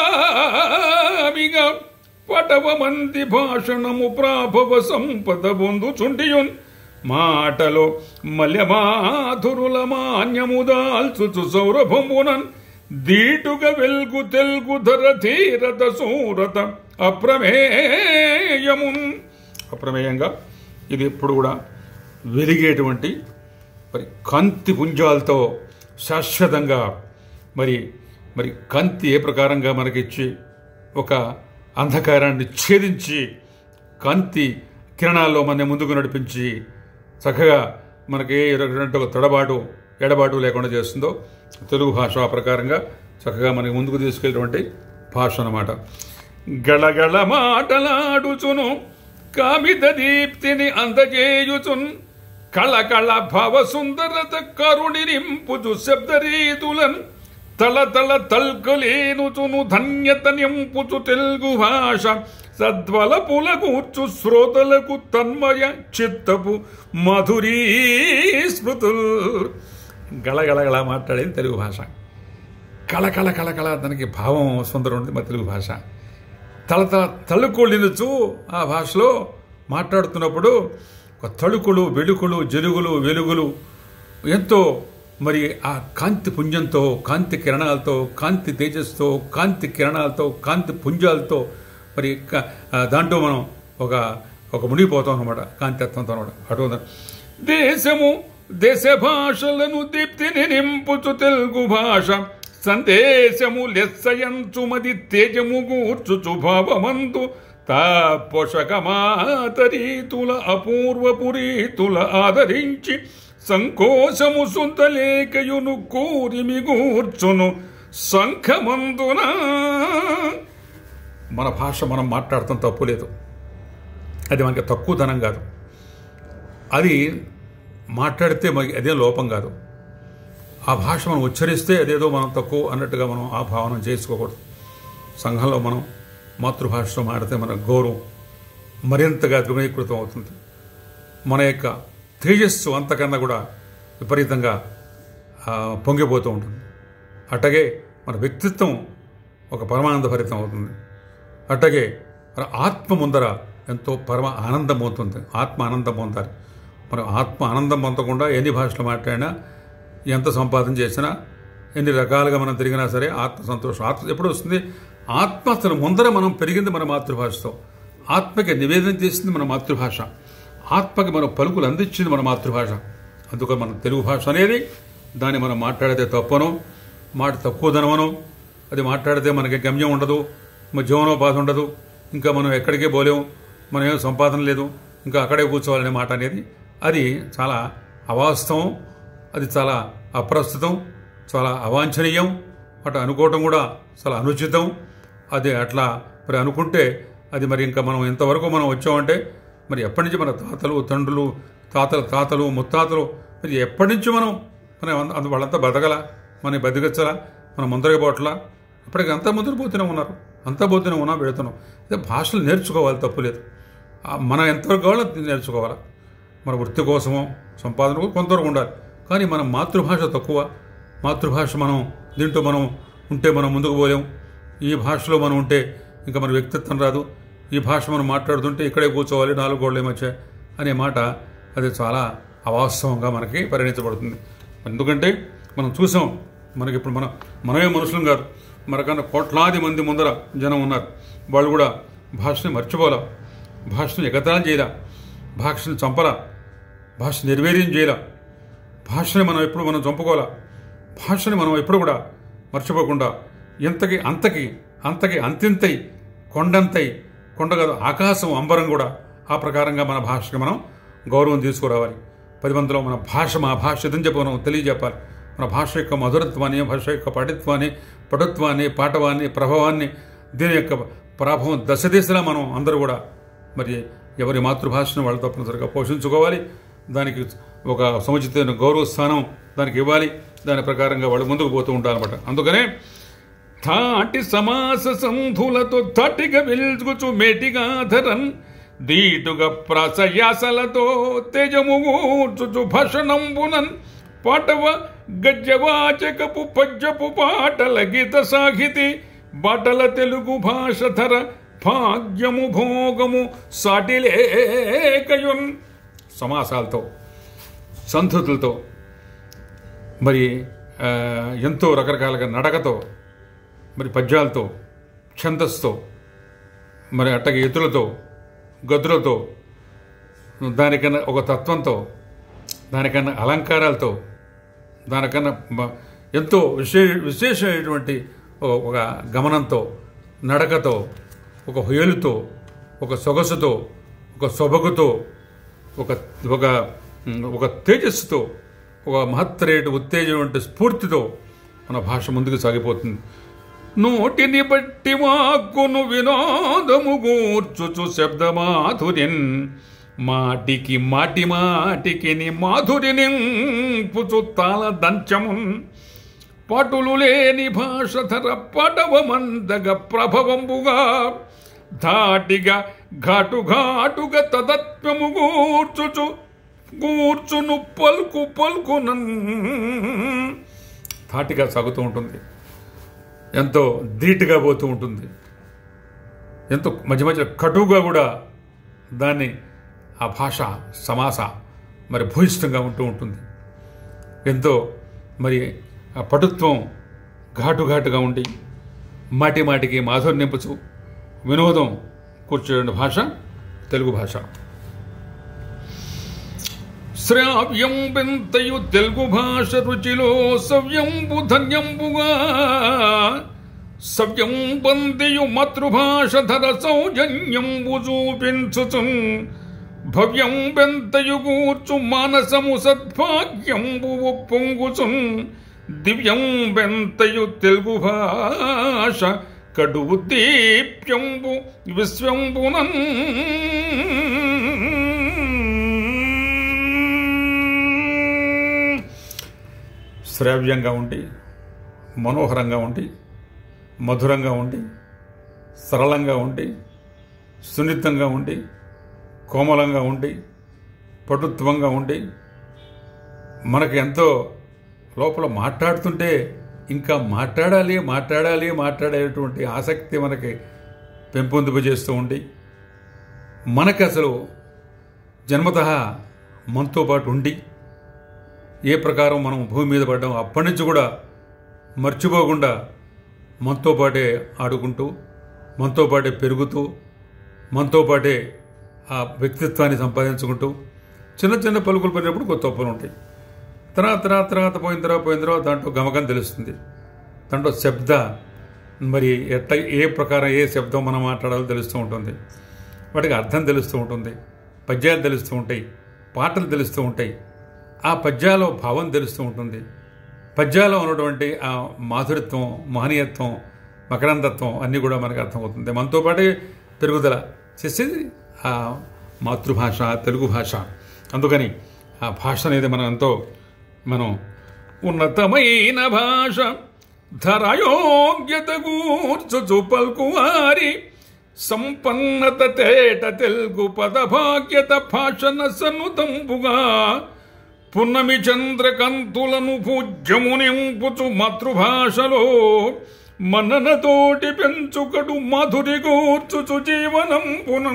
అగ్రగామిగా పటవమంతి భాషణము ప్రాభవ సంపద పొందుచుంటియున్ మాటలో మల్యమాధురుల మాన్యము దాల్చుచు సౌరభమునన్ దీటుగా వెల్గు తెల్గు ధర ధీరత సూరత అప్రమేయమున్ అప్రమేయంగా ఇది ఎప్పుడు కూడా వెలిగేటువంటి మరి కాంతి పుంజాలతో శాశ్వతంగా మరి మరి కాంతి ఏ ప్రకారంగా మనకిచ్చి ఒక అంధకారాన్ని ఛేదించి కాంతి కిరణాల్లో మన ముందుకు నడిపించి చక్కగా మనకి ఏ రకమైనటువంటి ఒక తడబాటు ఎడబాటు లేకుండా చేస్తుందో తెలుగు భాష ఆ ప్రకారంగా చక్కగా మనకి ముందుకు తీసుకెళ్ళినటువంటి భాష అన్నమాట గళగళ మాటలాడుచును కామిత దీప్తిని అందజేయుచున్ కళకళ భవ సుందరత కరుణి నింపుచు శబ్దరీతులన్ తల తల తల్కలేనుచును ధన్యత నింపుచు తెలుగు భాష సద్వల పులగూర్చు శ్రోతలకు తన్మయ చిత్తపు మధురీ స్మృతుల్ గళగళగళ మాట్లాడేది తెలుగు భాష కళకళ కళకళ దానికి భావం సుందరం ఉంటుంది మా తెలుగు భాష తల తలుకులినుచు ఆ భాషలో మాట్లాడుతున్నప్పుడు ఒక తళుకులు వెలుకులు జలుగులు వెలుగులు ఎంతో మరి ఆ కాంతి పుంజంతో కాంతి కిరణాలతో కాంతి తేజస్తో కాంతి కిరణాలతో కాంతి పుంజాలతో మరి క- ఆ దాంట్లో మనం ఒక ఒక మునిగిపోతాం అనమాట కాంతిత్వంతో అనమాట అటు దేశము దేశ భాషలను దీప్తిని నింపుచు తెలుగు భాష సందేశము లెస్సయంచుమది తేజము గూర్చుచు భావమందు తా పోషకమాతరీతుల అపూర్వపు రీతుల ఆదరించి సంకోచము సుందలేకయును కూరిమి గూర్చును శంఖమందున మన భాష మనం మాట్లాడటం తప్పులేదు అది మనకి తక్కువతనం కాదు అది మాట్లాడితే మనకి అదే లోపం కాదు ఆ భాష మనం ఉచ్చరిస్తే అదేదో మనం తక్కువ అన్నట్టుగా మనం ఆ భావన చేసుకోకూడదు సంఘంలో మనం మాతృభాషలో మాడితే మన గౌరవం మరింతగా ద్విగుణీకృతం అవుతుంది మన యొక్క తేజస్సు అంతకన్నా కూడా విపరీతంగా ఆ, పొంగిపోతూ ఉంటుంది అట్టగే మన వ్యక్తిత్వం ఒక పరమానంద భరితం అవుతుంది అట్టగే మన ఆత్మ ముందర ఎంతో పరమ ఆనందం పొందుతుంది ఆత్మ ఆనందం పొందాలి మనం ఆత్మ ఆనందం పొందకుండా ఎన్ని భాషలు మాట్లాడినా ఎంత సంపాదన చేసినా ఎన్ని రకాలుగా మనం తిరిగినా సరే ఆత్మ సంతోషం ఆత్మ ఎప్పుడు వస్తుంది ఆత్మ అసలు ముందర మనం పెరిగింది మన మాతృభాషతో ఆత్మకి నివేదన చేసింది మన మాతృభాష ఆత్మకి మన పలుకులు అందించింది మన మాతృభాష అందుకని మన తెలుగు భాష అనేది దాన్ని మనం మాట్లాడితే తప్పను మాట తక్కువదనమను అది మాట్లాడితే మనకి గమ్యం ఉండదు మన జీవనోపాధి ఉండదు ఇంకా మనం ఎక్కడికే పోలేము మనం ఏం సంపాదన లేదు ఇంకా అక్కడే కూర్చోవాలనే మాట అనేది అది చాలా అవాస్తవం అది చాలా అప్రస్తుతం చాలా అవాంఛనీయం అటు అనుకోవటం కూడా చాలా అనుచితం అది అట్లా మరి అనుకుంటే అది మరి ఇంకా మనం ఇంతవరకు మనం వచ్చామంటే మరి ఎప్పటి నుంచి మన తాతలు తండ్రులు తాతల తాతలు ముత్తాతలు మరి ఎప్పటి నుంచి మనం మన అంద వాళ్ళంతా బతకలా మన బతికచ్చలా మనం ముందరగా పోవట్లా ఇప్పటికి అంతా ముందర పోతూనే ఉన్నారు అంతా పోతూనే ఉన్నాం పెడుతున్నాం అదే భాషలు నేర్చుకోవాలి తప్పులేదు ఆ మనం ఎంతవరకు కావాలో అంత నేర్చుకోవాలి మన వృత్తి కోసమో సంపాదన కోసం కొంతవరకు ఉండాలి కానీ మన మాతృభాష తక్కువ మాతృభాష మనం దీంట్లో మనం ఉంటే మనం ముందుకు పోలేం ఈ భాషలో మనం ఉంటే ఇంకా మన వ్యక్తిత్వం రాదు ఈ భాష మనం మాట్లాడుతుంటే ఇక్కడే కూర్చోవాలి నాలుగు గోడల మధ్య అనే మాట అది చాలా అవాస్తవంగా మనకి పరిగణించబడుతుంది ఎందుకంటే మనం చూసాం మనకి ఇప్పుడు మన మనమే మనుషులం కాదు మనకన్నా కోట్లాది మంది ముందర జనం ఉన్నారు వాళ్ళు కూడా భాషని మర్చిపోలా భాషను ఎగతాళం చేయలా భాషను చంపలా భాష నిర్వీర్యం చేయలా భాషని మనం ఎప్పుడు మనం చంపుకోవాలా భాషని మనం ఎప్పుడు కూడా మర్చిపోకుండా ఇంతకి అంతకి అంతకి అంతింతై కొండంతై కొండ కాదు ఆకాశం అంబరం కూడా ఆ ప్రకారంగా మన భాషకి మనం గౌరవం తీసుకురావాలి పది మందిలో మన భాష మా భాష ఇదని చెప్పి మనం తెలియజెప్పాలి మన భాష యొక్క మధురత్వాన్ని భాష యొక్క పటిత్వాన్ని పటుత్వాన్ని పాటవాన్ని ప్రభావాన్ని దీని యొక్క ప్రభావం దశ దిశలా మనం అందరూ కూడా మరి ఎవరి మాతృభాషను వాళ్ళు తప్పనిసరిగా పోషించుకోవాలి దానికి ఒక సముచితమైన గౌరవ స్థానం దానికి ఇవ్వాలి దాని ప్రకారంగా వాళ్ళు ముందుకు పోతూ ఉంటారన్నమాట అందుకనే తాటి సమాస సంధులతో తటిగా వెల్చుచు మేటిగాధరన్ దీటుగా ప్రాసయాసలతో తేజముగూర్చుచు భషణంబునన్ పాటవ గజ్జవాచకపు పద్యపు పాటల గీత సాహితి బాటల తెలుగు భాష ధర భాగ్యము భోగము సాటిలేకయున్ సమాసాలతో సంధుతులతో మరి ఆ, ఎంతో రకరకాలుగా నడకతో మరి పద్యాలతో ఛందస్తో మరి అట్టగే ఎత్తులతో గదులతో దానికన్నా ఒక తత్వంతో దానికన్నా అలంకారాలతో దానికన్నా మ- ఎంతో విశే విశేషమైనటువంటి ఓ- ఒక గమనంతో నడకతో ఒక హొయలుతో ఒక సొగసుతో ఒక సొబగుతో ఒక ఒక ఒక తేజస్సుతో ఒక మహత్తరేటు ఉత్తేజం వంటి స్ఫూర్తితో మన భాష ముందుకు సాగిపోతుంది నోటిని బట్టి వాక్కును వినోదము గూర్చుచు శబ్దమాధుర్యన్ మాటికి మాటి మాటికి ని మాధురి నింపుచు తాళ దంచమున్ పటులు లేని భాష ధర పడవమందగ ప్రభవంబుగా ధాటిగా ఘాటు ఘాటుగా తదత్వము గూర్చుచు కూర్చును పలుకు పలుకునన్ ధాటిగా సాగుతూ ఉంటుంది ఎంతో ధీటుగా పోతూ ఉంటుంది ఎంతో మధ్య మధ్య కటువుగా కూడా దాన్ని ఆ భాష సమాస మరి భూయిష్టంగా ఉంటూ ఉంటుంది ఎంతో మరి ఆ పటుత్వం ఘాటు ఘాటుగా ఉండి మాటి మాటికి మాధుర్యం నింపుచు వినోదం కూర్చోండి భాష తెలుగు భాష శ్రావ్యం బెంతయు తెలుగు భాష రుచిలో సవ్యంబు ధన్యంబుగా సవ్యం బందియు మాతృభాష ధర సౌజన్యంబు చూపించుచున్ భవ్యం బెంతయు కూర్చు మానసము సద్భాగ్యంబు పొంగుచున్ దివ్యం బెంతయు తెలుగు భాష కడువు దీప్యంబు విశ్వంబునన్ శ్రావ్యంగా ఉండి మనోహరంగా ఉండి మధురంగా ఉండి సరళంగా ఉండి సున్నితంగా ఉండి కోమలంగా ఉండి పటుత్వంగా ఉండి మనకు ఎంతో లోపల మాట్లాడుతుంటే ఇంకా మాట్లాడాలి మాట్లాడాలి మాట్లాడేటువంటి ఆసక్తి మనకి పెంపొందింపజేస్తూ ఉండి మనకు అసలు జన్మత మనతో పాటు ఉండి ఏ ప్రకారం మనం భూమి మీద పడ్డాం అప్పటి నుంచి కూడా మర్చిపోకుండా మనతో పాటే ఆడుకుంటూ మనతో పాటే పెరుగుతూ మనతో పాటే ఆ వ్యక్తిత్వాన్ని సంపాదించుకుంటూ చిన్న చిన్న పలుకులు పడినప్పుడు కొత్త ఒప్పులు ఉంటాయి తర్వాత తర్వాత తర్వాత పోయిన తర్వాత పోయిన తర్వాత దాంట్లో గమకం తెలుస్తుంది దాంట్లో శబ్ద మరి ఎట్ట ఏ ప్రకారం ఏ శబ్దం మనం మాట్లాడాలో తెలుస్తూ ఉంటుంది వాటికి అర్థం తెలుస్తూ ఉంటుంది పద్యాలు తెలుస్తూ ఉంటాయి పాటలు తెలుస్తూ ఉంటాయి ఆ పద్యాలో భావం తెలుస్తూ ఉంటుంది పద్యాలో ఉన్నటువంటి ఆ మాధురిత్వం మహనీయత్వం మకరందత్వం అన్నీ కూడా మనకు అర్థమవుతుంది మనతో పాటే పెరుగుదల చేసేది ఆ మాతృభాష తెలుగు భాష అందుకని ఆ భాష అనేది మనం ఎంతో మనం ఉన్నతమైన భాష ధరయోగ్యత కూర్చుచు పల్కువారి సంపన్నత తేట తెలుగు పదభాగ్యత భాషన సన్నుతంపుగా పున్నమి చంద్రకంతులను పూజ్యమునింపుచు మాతృభాషలో మననతోటి పెంచుకడు మధురి కూర్చుచు జీవనం పునం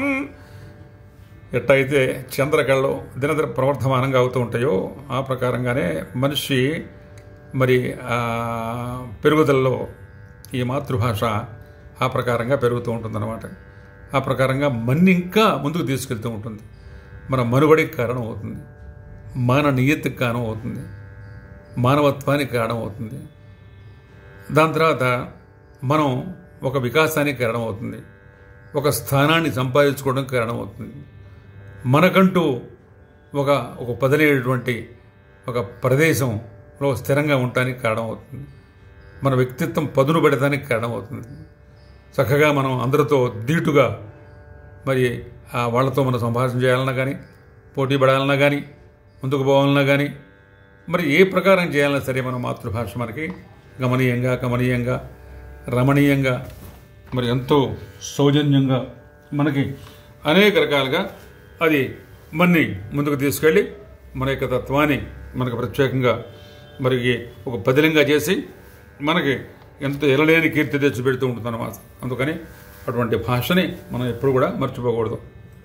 ఎట్టయితే చంద్రకళలు దినదిన ప్రవర్ధమానంగా అవుతూ ఉంటాయో ఆ ప్రకారంగానే మనిషి మరి ఆ పెరుగుదలలో ఈ మాతృభాష ఆ ప్రకారంగా పెరుగుతూ ఉంటుందన్నమాట ఆ ప్రకారంగా మన్ని ఇంకా ముందుకు తీసుకెళ్తూ ఉంటుంది మన మనుగడికి కారణం అవుతుంది మాన నియతికి కారణం అవుతుంది మానవత్వానికి కారణం అవుతుంది దాని తర్వాత మనం ఒక వికాసానికి కారణం అవుతుంది ఒక స్థానాన్ని సంపాదించుకోవడానికి కారణం అవుతుంది మనకంటూ ఒక ఒక పదిలేటువంటి ఒక ప్రదేశంలో స్థిరంగా ఉండటానికి కారణం అవుతుంది మన వ్యక్తిత్వం పదును పెడటానికి కారణం అవుతుంది చక్కగా మనం అందరితో ధీటుగా మరి ఆ వాళ్ళతో మనం సంభాషణ చేయాలన్నా కానీ పోటీ పడాలన్నా కానీ ముందుకు పోవాలన్నా కానీ మరి ఏ ప్రకారం చేయాలన్నా సరే మన మాతృభాష మనకి గమనీయంగా గమనీయంగా రమణీయంగా మరి ఎంతో సౌజన్యంగా మనకి అనేక రకాలుగా అది మన్ని ముందుకు తీసుకెళ్ళి మన యొక్క తత్వాన్ని మనకు ప్రత్యేకంగా మరి ఒక పదిలంగా చేసి మనకి ఎంతో ఎనలేని కీర్తి తెచ్చి పెడుతూ ఉంటుంది అన్నమాట అందుకని అటువంటి భాషని మనం ఎప్పుడు కూడా మర్చిపోకూడదు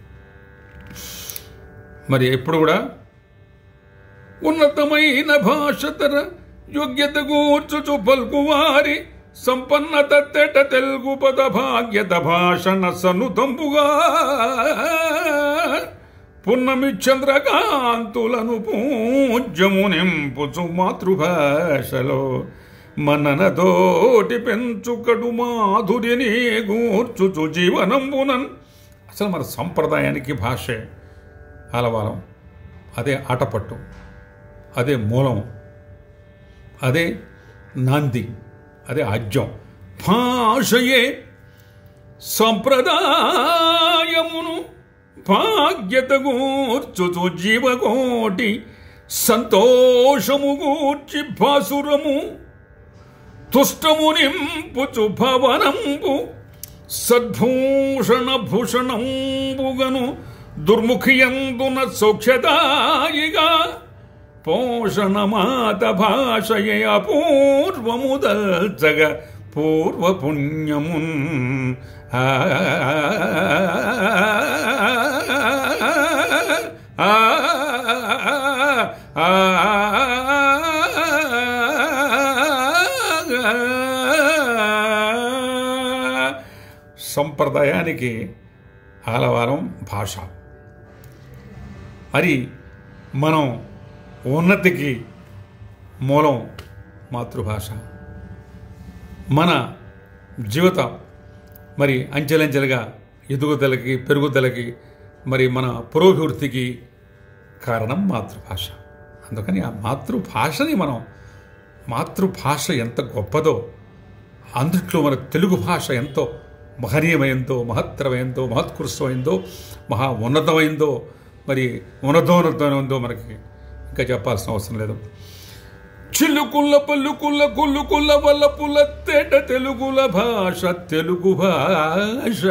మరి ఎప్పుడు కూడా ఉన్నతమైన భాష తర యోగ్యత కూర్చుచు పలుకువారి సంపన్నత తెట తెలుగు పద భాగ్యత భాషణ సనుతంపుగా పున్నమి చంద్రకాంతులను పూజ్యము నింపుచు మాతృభాషలో మననతోటి పెంచుకడు మాధుర్యని గూర్చుచు జీవనంబునన్ అసలు మన సంప్రదాయానికి భాషే ఆలవాలం అదే ఆటపట్టు అదే మూలం అదే నాంది అదే ఆజ్యం భాషయే సంప్రదాయమును భాగ్యత గూర్చుచు జీవకోటి సంతోషము గూర్చి భాసురము తుష్టము నింపుచు భవనంబు సద్భూషణ భూషణంబుగను దుర్ముఖియందున సౌఖ్యదాయిగా పోషణమాత భాషయే అపూర్వముదల్చగ పూర్వపుణ్యమున్ ఆ ఆ ఆ సంప్రదాయానికి ఆలవారం భాష మరి మనం ఉన్నతికి మూలం మాతృభాష మన జీవితం మరి అంచెలంచెలుగా ఎదుగుదలకి పెరుగుదలకి మరి మన పురోభివృద్ధికి కారణం మాతృభాష అందుకని ఆ మాతృభాషని మనం మాతృభాష ఎంత గొప్పదో అందుట్లో మన తెలుగు భాష ఎంతో మహనీయమైందో మహత్తరమైందో మహత్కృష్టమైందో మహా ఉన్నతమైందో మరి ఉన్నతోన్నతమైందో మనకి ఇంకా చెప్పాల్సిన అవసరం లేదు చిలుకుల పలుకుల కులుకుల వలపుల తేట తెలుగుల భాష తెలుగు భాష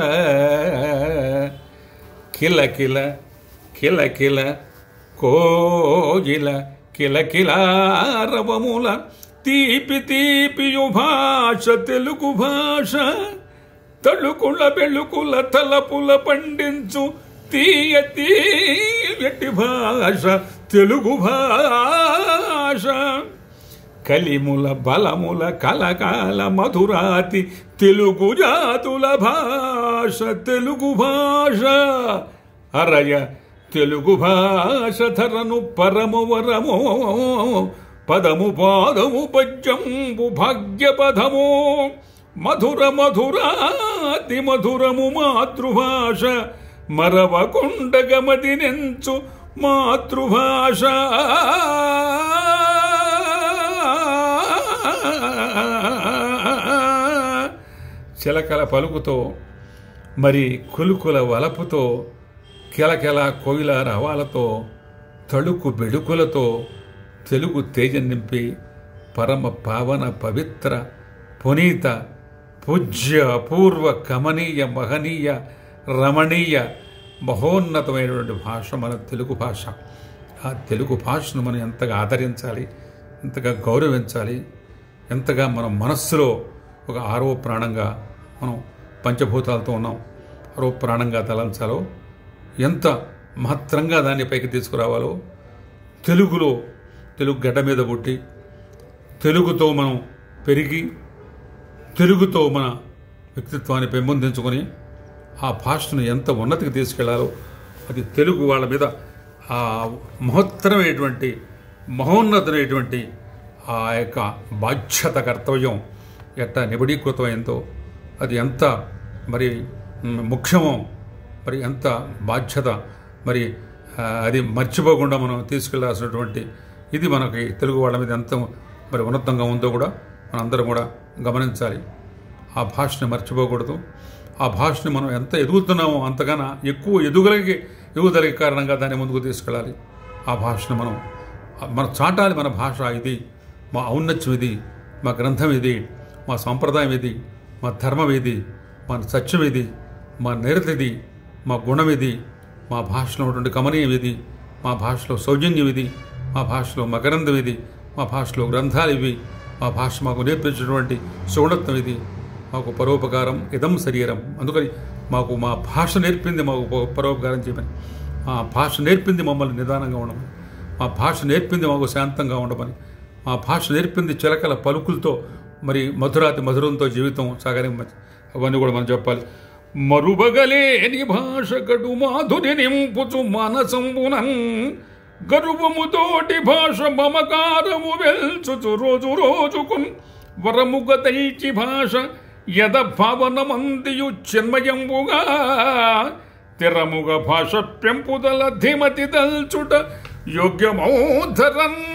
కిల కిల కిల కిల కోగిల కిల కిలారవముల తీపి తీపియు భాష తెలుగు భాష తళుకుల బెళుకుల తలపుల పండించు తీయ తీయటి భాష తెలుగు భాష కలిముల బలముల కలకాల మధురాతి తెలుగు జాతుల భాష తెలుగు భాష అరయ తెలుగు భాష ధరను పరము వరము పదము పాదము పద్యంబు భాగ్యపదము మధుర మధురాతి మధురము మాతృభాష మరవకుండగమది నెంచు మాతృభాష చిలకల పలుకుతో మరి కులుకుల వలపుతో కెలకెల కోయిల రవాలతో తళుకు బెడుకులతో తెలుగు తేజం నింపి పరమ పావన పవిత్ర పునీత పూజ్య అపూర్వ కమనీయ మహనీయ రమణీయ మహోన్నతమైనటువంటి భాష మన తెలుగు భాష ఆ తెలుగు భాషను మనం ఎంతగా ఆదరించాలి ఎంతగా గౌరవించాలి ఎంతగా మన మనస్సులో ఒక ఆరో ప్రాణంగా మనం పంచభూతాలతో ఉన్నాం ఆరో ప్రాణంగా తలంచాలో ఎంత మహత్తరంగా దాన్ని పైకి తీసుకురావాలో తెలుగులో తెలుగు గడ్డ మీద పుట్టి తెలుగుతో మనం పెరిగి తెలుగుతో మన వ్యక్తిత్వాన్ని పెంపొందించుకొని ఆ భాషను ఎంత ఉన్నతికి తీసుకెళ్లాలో అది తెలుగు వాళ్ళ మీద ఆ మహత్తరమైనటువంటి మహోన్నతమైనటువంటి ఆ యొక్క బాధ్యత కర్తవ్యం ఎట్ట నిబడీకృతమైందో అది ఎంత మరి మ్, ముఖ్యమో మరి ఎంత బాధ్యత మరి ఆ, అది మర్చిపోకుండా మనం తీసుకెళ్లాల్సినటువంటి ఇది మనకి తెలుగు వాళ్ళ మీద ఎంత మరి ఉన్నతంగా ఉందో కూడా మనందరం కూడా గమనించాలి ఆ భాషని మర్చిపోకూడదు ఆ భాషని మనం ఎంత ఎదుగుతున్నామో అంతగానా ఎక్కువ ఎదుగులకి ఎదుగుదలకి కారణంగా దాన్ని ముందుకు తీసుకెళ్ళాలి ఆ భాషను మనం మన చాటాలి మన భాష ఇది మా ఔన్నత్యం ఇది మా గ్రంథం ఇది మా సాంప్రదాయం ఇది మా ధర్మం ఇది మా సత్యం ఇది మా నేరత ఇది మా గుణం ఇది మా భాషలో ఉన్నటువంటి కమనీయం ఇది మా భాషలో సౌజన్యం ఇది మా భాషలో మకరందం ఇది మా భాషలో గ్రంథాలు ఇవి మా భాష మాకు నేర్పించినటువంటి సుగుణత్వం ఇది మాకు పరోపకారం ఇదం శరీరం అందుకని మాకు మా భాష నేర్పింది మాకు ప- పరోపకారం చేయమని మా భాష నేర్పింది మమ్మల్ని నిదానంగా ఉండమని మా భాష నేర్పింది మాకు శాంతంగా ఉండమని మా భాష నేర్పింది చిలకల పలుకులతో మరి మధురాతి మధురంతో జీవితం సాగని అవన్నీ కూడా మనం చెప్పాలి మరుబగలేని భాష కడు మాధురి నింపుచు మనసంబునన్ గర్వముతోటి భాష మమకారము వెల్చుచు రోజు రోజుకున్ వరముగ తెల్చి భాష యద భావనమందియు చిన్మయంబుగా తిరముగ భాష పెంపుదల ధిమతి దల్చుట యోగ్యమౌధరన్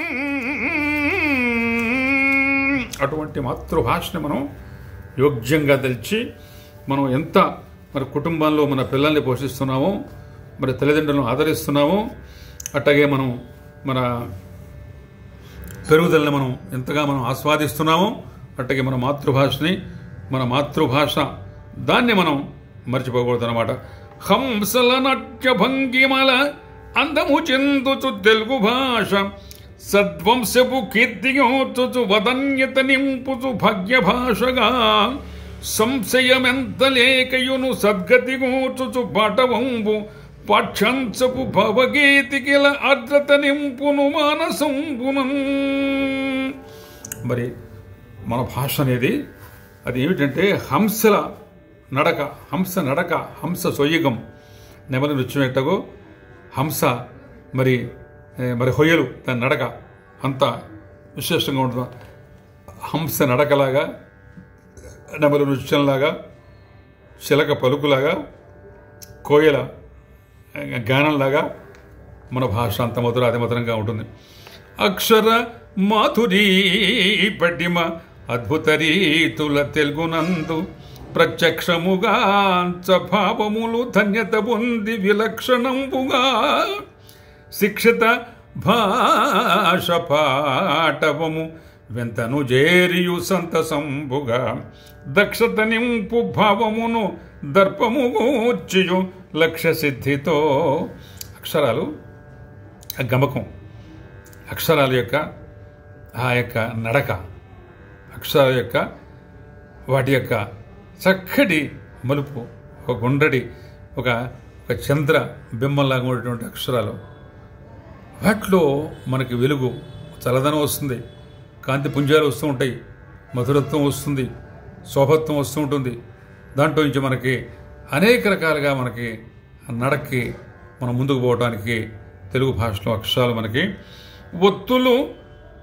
అటువంటి మాతృభాషని మనం యోగ్యంగా తెలిసి మనం ఎంత మరి కుటుంబంలో మన పిల్లల్ని పోషిస్తున్నామో మరి తల్లిదండ్రులను ఆదరిస్తున్నామో అట్లాగే మనం మన పెరుగుదలని మనం ఎంతగా మనం ఆస్వాదిస్తున్నామో అట్లాగే మన మాతృభాషని మన మాతృభాష దాన్ని మనం మర్చిపోకూడదు అనమాట హంసల నాట్య భంగిమల అందము చెందుచు తెలుగు భాష సద్వంశపు కీర్తియోచుచు వదన్యత నింపుచు భాగ్య భాషగా సంశయమెంత లేకయును సద్గతి గూచుచు పాటవంబు పాఠ్యాంశపు భవగీతికిల అర్ధత నింపును మానసంబునం మరి మన భాష అనేది అది ఏమిటంటే హంసల నడక హంస నడక హంస సొయ్యగం నెమలి నృత్యం ఎట్టగో హంస మరి ఏ, మరి హొయ్యలు దాని నడక అంత విశేషంగా ఉంటుంది హంస నడకలాగా నెమలి నృత్యంలాగా చిలక పలుకులాగా కోయల గానంలాగా మన భాష అంత మధుర అతి మధురంగా ఉంటుంది అక్షర మాధురీ పటిమ అద్భుత రీతుల తెలుగునందు ప్రత్యక్షముగా భావములు ధన్యత పొంది విలక్షణంబుగా శిక్షిత భాష పాటవము వెంతను జేరియు సంతసంబుగా దక్షత నింపు భావమును దర్పము గూర్చియు లక్ష్య సిద్ధితో అక్షరాలు ఆ గమకం అక్షరాల యొక్క ఆ యొక్క నడక అక్షరాల యొక్క వాటి యొక్క చక్కటి మలుపు ఒక గుండ్రటి ఒక ఒక చంద్ర బింబంలాగా ఉండేటువంటి అక్షరాలు వాటిలో మనకి వెలుగు చల్లదనం వస్తుంది కాంతి పుంజాలు వస్తూ ఉంటాయి మధురత్వం వస్తుంది శోభత్వం వస్తూ ఉంటుంది దాంట్లో నుంచి మనకి అనేక రకాలుగా మనకి నడక్కి మనం ముందుకు పోవడానికి తెలుగు భాషలో అక్షరాలు మనకి ఒత్తులు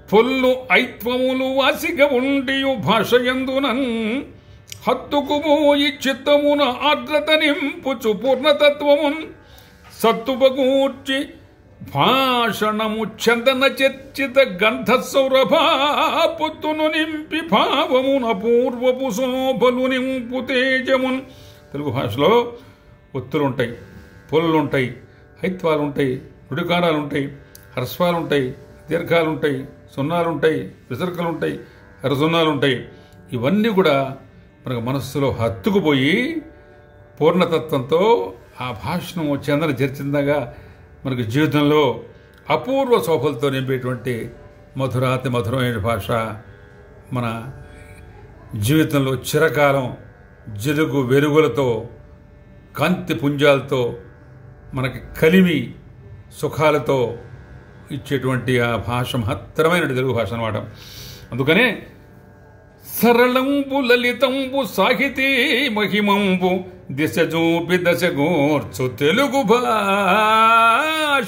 పొల్లు ఐత్వములు వాసిగ ఉండియు భాషయందునన్ హత్తుకు పోయి చిత్తమున ఆర్ద్రత నింపుచు పూర్ణతత్వమున్ సత్తువగూర్చి భాషణము చందన చర్చిత గంధ సౌరభాపుత్తును నింపి భావమున పూర్వపు శోభలు నింపు తేజమున్ తెలుగు భాషలో ఒత్తులుంటాయి పొల్లుంటాయి హైత్వాలుంటాయి నుడికారాలుంటాయి హ్రస్వాలుంటాయి దీర్ఘాలుంటాయి సున్నాలుంటాయి విసర్కలుంటాయి ఎర్రసున్నాలుంటాయి ఇవన్నీ కూడా మనకు మనస్సులో హత్తుకుపోయి పూర్ణతత్వంతో ఆ భాషను చందన చర్చిందగా మనకు జీవితంలో అపూర్వ శోభలతో నింపేటువంటి మధురాతి మధురమైన భాష మన జీవితంలో చిరకాలం జిలుగు వెలుగులతో కాంతి పుంజాలతో మనకి కలిమి సుఖాలతో ఇచ్చేటువంటి ఆ భాష మహత్తరమైన తెలుగు భాష అనమాట అందుకనే సరళంబు లలితంబు సాహితీ మహిమంబు దిశ చూపి దశ గోర్చు తెలుగు భాష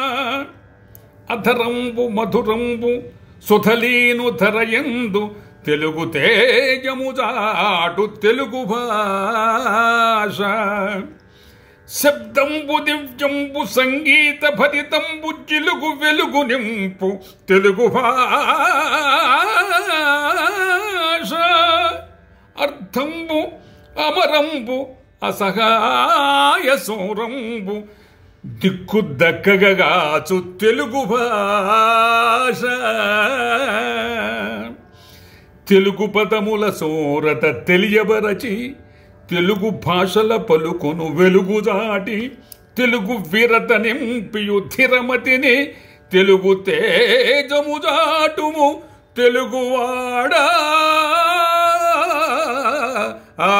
అధరంబు మధురంబు సుధలీను ధరయందు తెలుగు తేజము చాటు తెలుగు భాష శబ్దంబు దివ్యంబు సంగీత భరితంబు చిలుగు వెలుగు నింపు తెలుగు భాష అర్థంబు అమరంబు అసహాయ సౌరంబు దిక్కు దక్కగాచు తెలుగు భాష తెలుగు పదముల సోరత తెలియబరచి తెలుగు భాషల పలుకును వెలుగు దాటి తెలుగు వీరత నింపియు ధిరమతిని తెలుగు తేజము దాటుము తెలుగువాడా ఆ,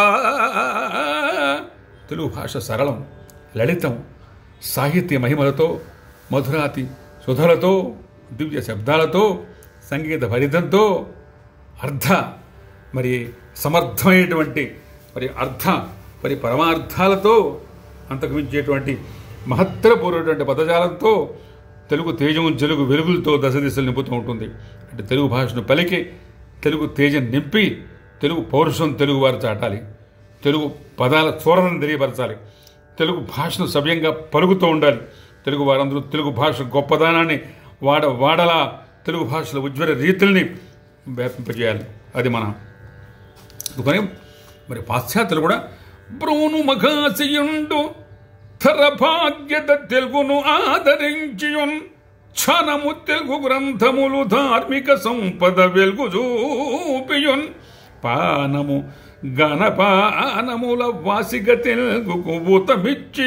తెలుగు భాష సరళం లలితం సాహిత్య మహిమలతో మధురాతి సుధలతో దివ్య శబ్దాలతో సంగీత భరితంతో అర్థ మరి సమర్థమైనటువంటి మరి అర్థ మరి పరమార్థాలతో అంతకు మించేటువంటి మహత్తరపూర్వటువంటి పదజాలంతో తెలుగు తేజం తెలుగు వెలుగులతో దశ దిశలు నింపుతూ ఉంటుంది అంటే తెలుగు భాషను పలికి తెలుగు తేజం నింపి తెలుగు పౌరుషం తెలుగు వారు చాటాలి తెలుగు పదాల చూరలను తెలియపరచాలి తెలుగు భాషను సవ్యంగా పలుకుతూ ఉండాలి తెలుగు వారందరూ తెలుగు భాష గొప్పదానాన్ని వాడ వాడలా తెలుగు భాషల ఉజ్వల రీతుల్ని వ్యాపింపజేయాలి అది మన అందుకని మరి పాశ్చాత్యులు కూడా బ్రూను మఘాసియుండు థర భాగ్యత తెలుగును ఆదరించియున్ క్షణము తెలుగు గ్రంథములు ధార్మిక సంపద వెలుగు చూపియున్ పానము గణపానముల వాసిగ తెలుగుకు ఊతమిచ్చి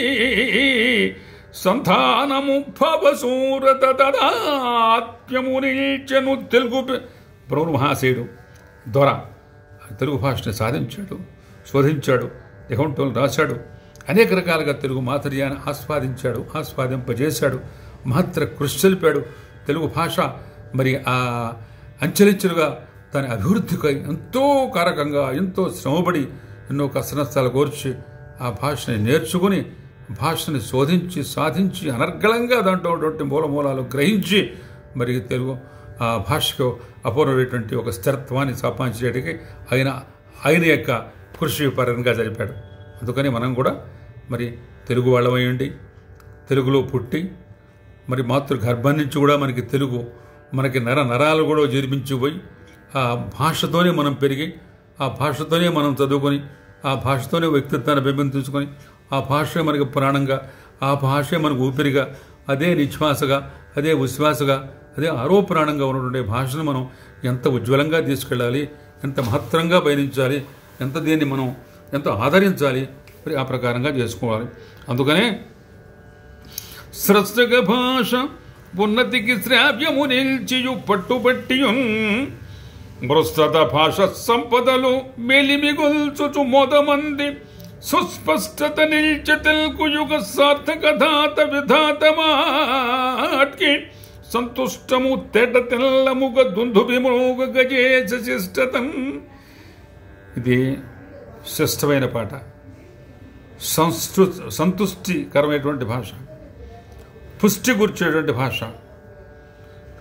సంతానము భవసూరత తదాత్మ్యము నిల్చెను తెలుగు బ్రౌను మహాశయుడు దొర తెలుగు భాషని సాధించాడు శోధించాడు నిఘంటువులు రాశాడు అనేక రకాలుగా తెలుగు మాధుర్యాన్ని ఆస్వాదించాడు ఆస్వాదింపజేశాడు మహత్తర కృషి తెలిపాడు తెలుగు భాష మరి ఆ అంచెలించెలుగా దాని అభివృద్ధికి ఎంతో కారకంగా ఎంతో శ్రమపడి ఎన్నో కష్టనష్టాలు కోర్చి ఆ భాషని నేర్చుకుని భాషని శోధించి సాధించి అనర్గళంగా దాంట్లో ఉన్నటువంటి మూలమూలాలు గ్రహించి మరి తెలుగు ఆ భాషకు అపూర్వమైనటువంటి ఒక స్థిరత్వాన్ని సంపాదించేటికి ఆయన ఆయన యొక్క కృషి పరంగా జరిపాడు అందుకని మనం కూడా మరి తెలుగు వాళ్ళమయ్యండి తెలుగులో పుట్టి మరి మాతృ గర్భం నుంచి కూడా మనకి తెలుగు మనకి నర నరాలు కూడా జీర్మించిపోయి ఆ భాషతోనే మనం పెరిగి ఆ భాషతోనే మనం చదువుకొని ఆ భాషతోనే వ్యక్తిత్వాన్ని పెంపొందించుకొని ఆ భాషే మనకి ప్రాణంగా ఆ భాషే మనకు ఊపిరిగా అదే నిశ్వాసగా అదే ఉశ్వాసగా అదే ఆరో ప్రాణంగా ఉన్నటువంటి భాషను మనం ఎంత ఉజ్వలంగా తీసుకెళ్ళాలి ఎంత మహత్తరంగా పయనించాలి ఎంత దీన్ని మనం ఎంత ఆదరించాలి మరి ఆ ప్రకారంగా చేసుకోవాలి అందుకనే స్రస్రగ భాష ఉన్నతికి శ్రావ్యము నిల్చియు పట్టుబట్టియున్ మృస్తత భాష సంపదలు మెలిమిగొల్చుచు మొదమంది సుస్పష్టత నిల్చ తెలుగు యుగ సార్థకధాత విధాతమాట్కి సంతుష్టము తెట తెల్లముగ దుందు విమోగ గజేశ శిష్టతం ఇది శ్రేష్టమైన పాట సంస్కృ సంతుష్టికరమైనటువంటి భాష పుష్టి కూర్చేటువంటి భాష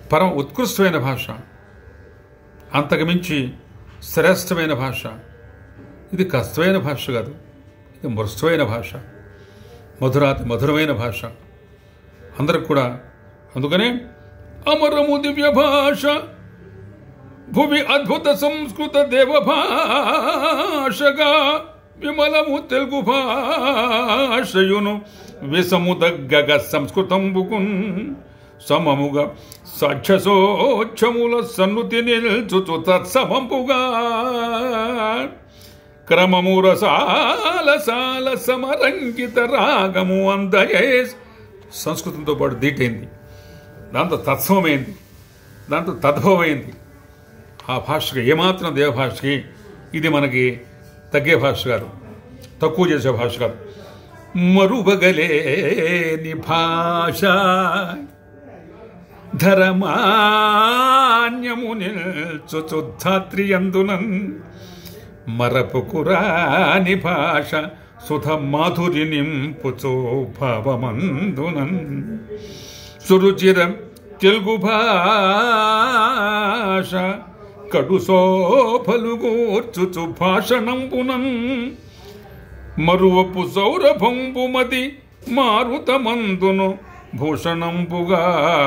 పరమ ఉత్కృష్టమైన భాష అంతకుమించి శ్రేష్టమైన భాష ఇది కష్టమైన భాష కాదు ఇది మృష్టమైన భాష మధురాతి మధురమైన భాష అందరికి కూడా అందుకనే అమరము దివ్య భాష భూమి అద్భుత సంస్కృత దేవ భాషగా విమలము తెలుగు భాషయును విసము దగ్గగ సంస్కృతంబుకున్ సమముగా సాక్ష్యసోచ్చముల సన్నుతి నిల్చుచు తత్సమంపుగా క్రమము రసాల సాల సమరంకిత రాగము అందయే సంస్కృతంతో పాటు దీటైంది దాంతో తత్సవమైంది దాంతో తద్భవమైంది ఆ భాషకి ఏమాత్రం దేవ భాషకి ఇది మనకి తగ్గే భాష కాదు తక్కువ చేసే భాష కాదు మరువగలేని భాష ధరమాన్యము నిల్చుచుద్ధాత్రియందునన్ మరపుకురాని భాష సుధ మాధురి నింపుచో భావమందునన్ సురుచిర తెలుగు భాష కడు సోఫలుగూర్చుచు భాషణంపునన్ మరువపు సౌరభంబుమతి మారుతమందును భూషణంబుగా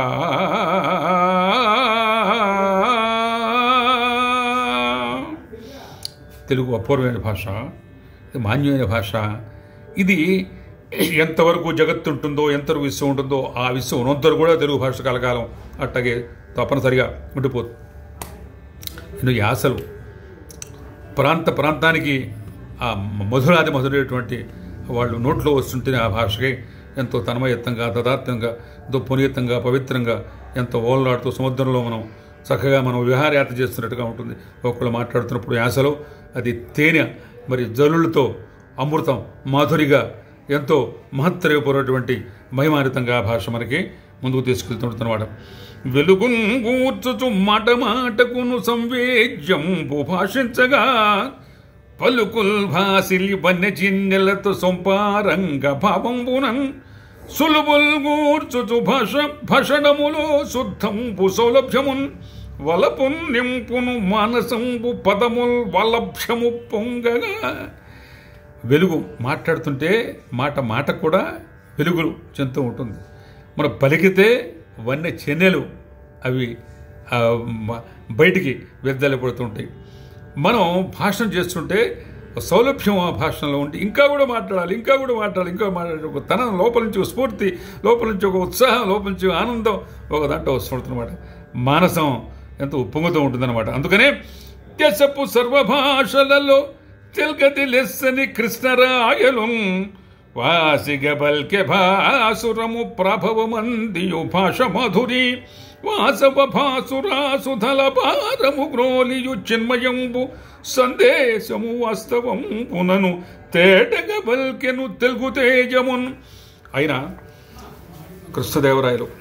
తెలుగు అపూర్వమైన భాష ఇది మాన్యమైన భాష ఇది ఎంతవరకు జగత్తు ఉంటుందో ఎంతవరకు విశ్వం ఉంటుందో ఆ విశ్వం ఉన్నంతవరకు కూడా తెలుగు భాష కలకాలం అట్టగే తప్పనిసరిగా ఉండిపోతుంది ఎన్నో యాసలు ప్రాంత ప్రాంతానికి ఆ మధురాది మధురైనటువంటి వాళ్ళు నోట్లో వస్తుంటే ఆ భాషకి ఎంతో తన్మయత్వంగా తదాత్మ్యంగా ఎంతో పునీతంగా పవిత్రంగా ఎంతో ఓలలాడుతూ సముద్రంలో మనం చక్కగా మనం విహారయాత్ర చేస్తున్నట్టుగా ఉంటుంది ఒకళ్ళు మాట్లాడుతున్నప్పుడు యాసలో అది తేనె మరి జల్లులతో అమృతం మాధురిగా ఎంతో మహత్తరపూర్వటువంటి మహిమానితంగా ఆ భాష మనకి ముందుకు తీసుకెళ్తుంటున్నమాట వెలుగున్ కూర్చుచు మాట మాటకును సంవేద్యంబు భాషించగా పలుకుల్ భాసిలి వన్య చిన్నెలతో సొంపారంగ భావంబునన్ సులుబుల్ గూర్చుచు భాష భషణములో శుద్ధంబు సౌలభ్యమున్ వలపున్ నింపును మానసంబు పదముల్ వలభ్యము పొంగగా వెలుగు మాట్లాడుతుంటే మాట మాట కూడా వెలుగులు చెందుతూ ఉంటుంది మనం పలికితే వన్య చెన్నెలు అవి ఆ, మ- బయటికి వెద్దలపడుతుంటాయి మనం భాషణ చేస్తుంటే సౌలభ్యం ఆ భాషణలో ఉంటే ఇంకా కూడా మాట్లాడాలి ఇంకా కూడా మాట్లాడాలి ఇంకా మాట్లాడాలి ఒక తన లోపల నుంచి ఒక స్ఫూర్తి లోపల నుంచి ఒక ఉత్సాహం లోపల నుంచి ఆనందం ఒక దాంట్లో వస్తుందన్నమాట మానసం ఎంతో ఉప్పొంగుతూ ఉంటుందన్నమాట అందుకనే దేశపు సర్వభాషలలో తెల్గతి లెస్సని కృష్ణరాయలు వాసిగ బల్కె భాసురము ప్రభవమందియు భాష మధురి వాసవ భాసురాసుధల భారము గ్రోలియు చిన్మయంబు సందేశము వాస్తవం పునను తేటగ బల్కెను తెలుగు తేజమున్ అయినా కృష్ణదేవరాయలు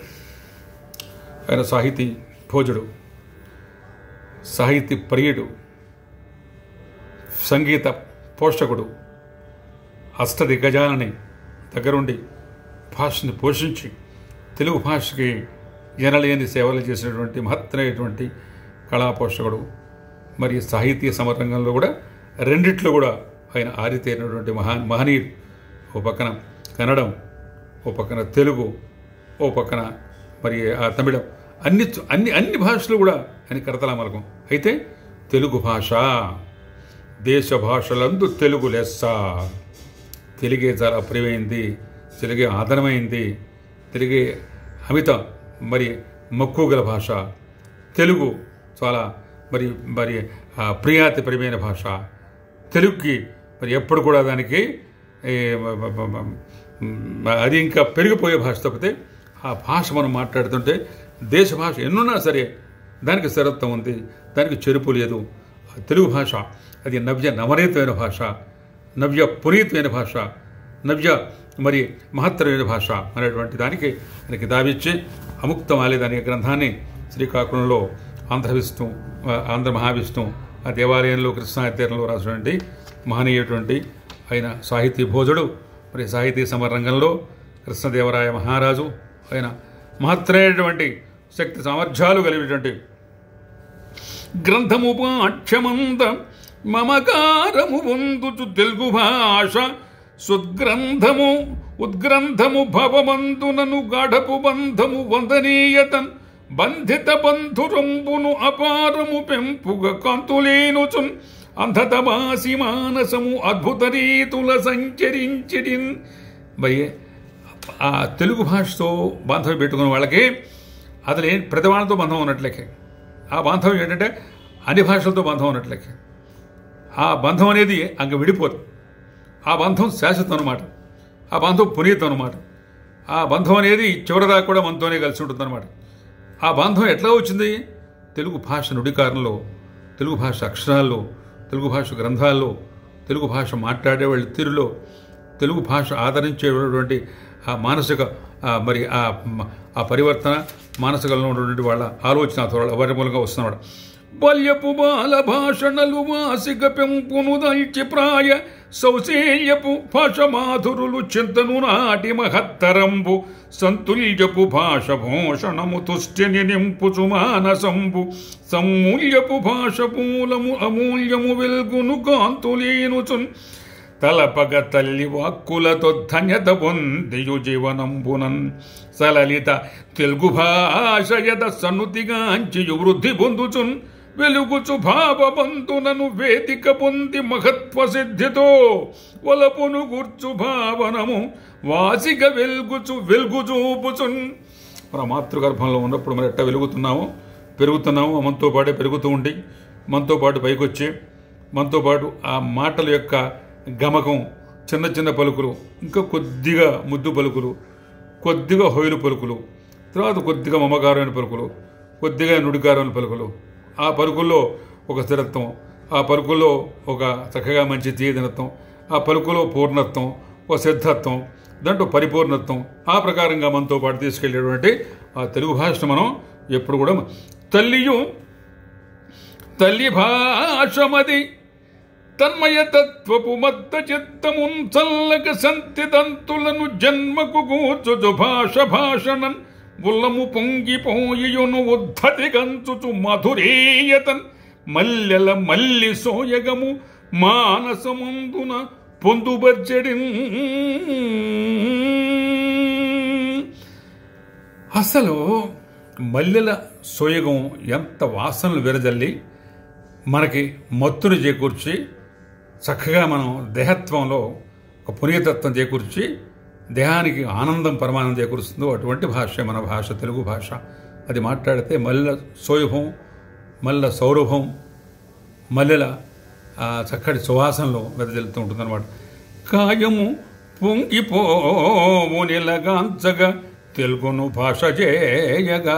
ఆయన సాహితీ భోజుడు సాహితీ ప్రియుడు సంగీత పోషకుడు అష్టదిగ్గజాలని దగ్గరుండి భాషని పోషించి తెలుగు భాషకి ఎనలేని సేవలు చేసినటువంటి మహత్తరమైనటువంటి కళా పోషకుడు మరి సాహితీయ సమరంగంలో కూడా రెండిట్లో కూడా ఆయన ఆరితేరినటువంటి మహా మహనీయుడు ఓ పక్కన కన్నడం ఓ పక్కన తెలుగు ఓ పక్కన మరి ఆ తమిళం అన్ని అన్ని అన్ని భాషలు కూడా ఆయన కరతలామలకం అయితే తెలుగు భాష దేశ భాషలందు తెలుగు లెస్స తెలుగే చాలా ప్రియమైంది తెలుగే ఆదరమైంది తెలుగే అమిత మరి మక్కువ గల భాష తెలుగు చాలా మరి మరి ఆ, ప్రియాతి ప్రియమైన భాష తెలుగుకి మరి ఎప్పుడు కూడా దానికి ఏ, మ- మ- మ- మ- అది ఇంకా పెరిగిపోయే భాష తప్పితే ఆ భాష మనం మాట్లాడుతుంటే దేశ భాష ఎన్నున్నా సరే దానికి స్థిరత్వం ఉంది దానికి చెరుపు లేదు ఆ తెలుగు భాష అది నవ్య నవనీతమైన భాష నవ్య పునీతమైన భాష నవ్య మరి మహత్తరమైన భాష అనేటువంటి దానికి ఆయనకి దావిచ్చి అముక్తమాలేది అనే గ్రంథాన్ని శ్రీకాకుళంలో ఆంధ్ర విష్ణు ఆ, ఆంధ్ర మహావిష్ణు ఆ దేవాలయంలో కృష్ణా తీరంలో రాసినటువంటి మహనీయటువంటి ఆయన సాహితీ భోజుడు మరి సాహితీ సమరంగంలో కృష్ణదేవరాయ మహారాజు ఆయన మహత్తరైనటువంటి శక్తి సామర్థ్యాలు కలిగినటువంటి గ్రంథము పాఠ్యమంద మమకారము పొందుచు తెలుగు భాష సుద్గ్రంథము ఉద్గ్రంథము భవమందునను గాఢపు బంధము వందనీయతన్ బంధిత బంధురంబును అపారము పెంపుగ కాంతులేనుచున్ అంధతమాసి మానసము అద్భుత రీతుల సంచరించిడిన్ భయ్యే ఆ తెలుగు భాషతో బాంధవ్యం పెట్టుకున్న వాళ్ళకి అతని ప్రతి వాళ్ళతో బంధం ఉన్నట్లకే ఆ బాంధవ్యం ఏంటంటే అన్ని భాషలతో బంధం ఉన్నట్లకే ఆ బంధం అనేది అంక విడిపోదు ఆ బంధం శాశ్వతం అనమాట ఆ బంధం పునీతం అనమాట ఆ బంధం అనేది చివరిదాకా కూడా మనతోనే కలిసి ఉంటుంది అనమాట ఆ బంధం ఎట్లా వచ్చింది తెలుగు భాష నుడికారంలో తెలుగు భాష అక్షరాల్లో తెలుగు భాష గ్రంథాల్లో తెలుగు భాష మాట్లాడే వాళ్ళ తీరులో తెలుగు భాష ఆదరించేటువంటి ఆ మానసిక ఆ మరి ఆ మ- ఆ పరివర్తన మానసికంలో ఉన్నటువంటి వాళ్ళ ఆలోచన ధోరణి వారి మూలంగా వస్తున్నాడు బల్యపు బాల భాషణలు వాసిక పెంపును దల్చి ప్రాయ సౌశేయపు భాష మాధురులు చింతను నాటి మహత్తరంబు సంతుల్యపు భాష భూషణము తుష్టిని నింపుచు మానసంబు సమ్మూల్యపు భాష మూలము అమూల్యము వెల్గును కాంతులేనుచున్ తలపగ తల్లి వాక్కులతో ధన్యత పొందియు జీవనంబునన్ సలలిత తెలుగు భాష యద సన్నుతిగాంచియు వృద్ధి పొందుచున్ వెలుగుచు భావబంతునను వేదిక పొంది మహత్వ సిద్ధితో వలపును గుర్చు భావనము వాసిక వెలుగుచు వెలుగు చూపుచున్ మన మాతృగర్భంలో ఉన్నప్పుడు మరి ఎట్ట వెలుగుతున్నామో పెరుగుతున్నామో మనతో పాటే పెరుగుతూ ఉండి మనతో పాటు పైకొచ్చి మనతో పాటు ఆ మాటల యొక్క గమకం చిన్న చిన్న పలుకులు ఇంకా కొద్దిగా ముద్దు పలుకులు కొద్దిగా హొయలు పలుకులు తర్వాత కొద్దిగా మమకారమైన పలుకులు కొద్దిగా నుడికారమైన పలుకులు ఆ పలుకుల్లో ఒక స్థిరత్వం ఆ పలుకుల్లో ఒక చక్కగా మంచి తీయదనత్వం ఆ పలుకులో పూర్ణత్వం ఒక సిద్ధత్వం దాంట్లో పరిపూర్ణత్వం ఆ ప్రకారంగా మనతో పాటు తీసుకెళ్ళేటువంటి ఆ తెలుగు భాషను మనం ఎప్పుడు కూడా తల్లియు తల్లి భాషమది తన్మయతత్వపు మద్ద చిత్తమున్ చల్లక సంతి దంతులను జన్మకు కూర్చుచు భాష భాషణన్ ఉల్లము పొంగిపోయియును ఉద్ధతి గంచుచు మధురేయతన్ మల్లెల మల్లి సోయగము మానసమందున పొందుబర్చడిన్ అసలు మల్లెల సోయగం ఎంత వాసనలు విరజల్లి మనకి మత్తును చేకూర్చి చక్కగా మనం దేహత్వంలో ఒక పునీతత్వం చేకూర్చి దేహానికి ఆనందం పరమానందం చేకూరుస్తుందో అటువంటి భాష మన భాష తెలుగు భాష అది మాట్లాడితే మల్లెల సోయభం మల్ల సౌరభం మల్లెల ఆ చక్కటి సువాసనలో వెదజల్లుతూ ఉంటుందన్నమాట కాయము పొంగిపోవు నిలగాంచగా తెలుగును భాష చేయగా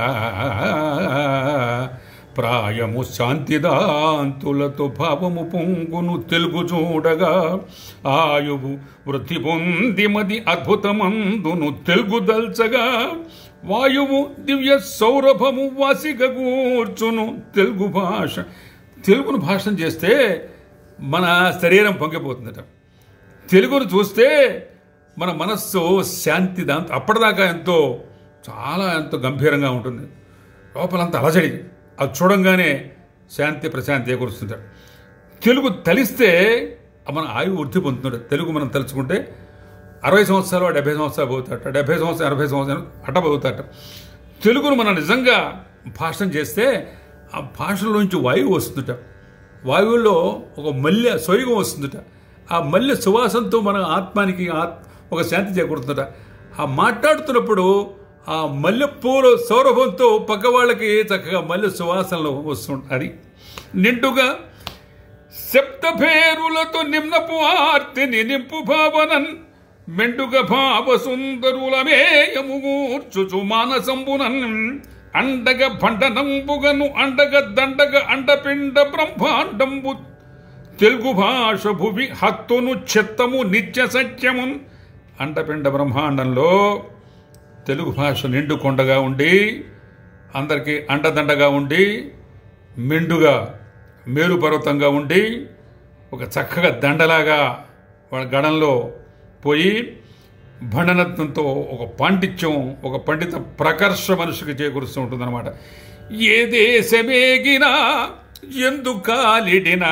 ప్రాయము శాంతిదాంతులతో భావము పొంగును తెలుగు చూడగా ఆయువు వృద్ధి పొంది మది అద్భుతమందును తెలుగు దల్చగా వాయువు దివ్య సౌరభము వాసిక కూర్చును తెలుగు భాష తెలుగును భాషను చేస్తే మన శరీరం పొంగిపోతుందట తెలుగును చూస్తే మన మనస్సు శాంతి దాంతో అప్పటిదాకా ఎంతో చాలా ఎంతో గంభీరంగా ఉంటుంది లోపలంతా అలజడి అది చూడంగానే శాంతి ప్రశాంతి చేకూరుస్తుంటాడు తెలుగు తలిస్తే మన ఆయువు వృద్ధి పొందుతుంటాడు తెలుగు మనం తలుచుకుంటే అరవై సంవత్సరాలు డెబ్బై సంవత్సరాలు పోతాట డెబ్బై సంవత్సరాలు ఎనభై సంవత్సరాలు అట్ట పోతాట తెలుగును మనం నిజంగా భాషణ చేస్తే ఆ భాషలోంచి వాయువు వస్తుందట వాయువులో ఒక మల్లె సొయ్యం వస్తుందట ఆ మల్లె సువాసనతో మన ఆత్మానికి ఆత్- ఒక శాంతి చేకూరుతుందట ఆ మాట్లాడుతున్నప్పుడు ఆ మల్లె పూల సౌరభంతో పక్క వాళ్ళకి చక్కగా మల్లె సువాసనలు వస్తుంది అది నిండుగా శబ్ద పేరులతో నిమ్నపు ఆర్తిని నింపు భావనన్ మెండుగ భావ సుందరులమేయము కూర్చుచు మానసంబునన్ అండగ భండనంబుగను అండగ దండగ అండపిండ బ్రహ్మాండంబు తెలుగు భాష భువి హత్తును చిత్తము నిత్య సత్యమున్ అండపిండ బ్రహ్మాండంలో తెలుగు భాష నిండుకొండగా ఉండి అందరికీ అండదండగా ఉండి మెండుగా మేరు పర్వతంగా ఉండి ఒక చక్కగా దండలాగా వాళ్ళ గడంలో పోయి భండనత్వంతో ఒక పాండిత్యం ఒక పండిత ప్రకర్ష మనిషికి చేకూరుస్తూ ఉంటుందన్నమాట ఏ దేశమేగినా ఎందు కాలిడినా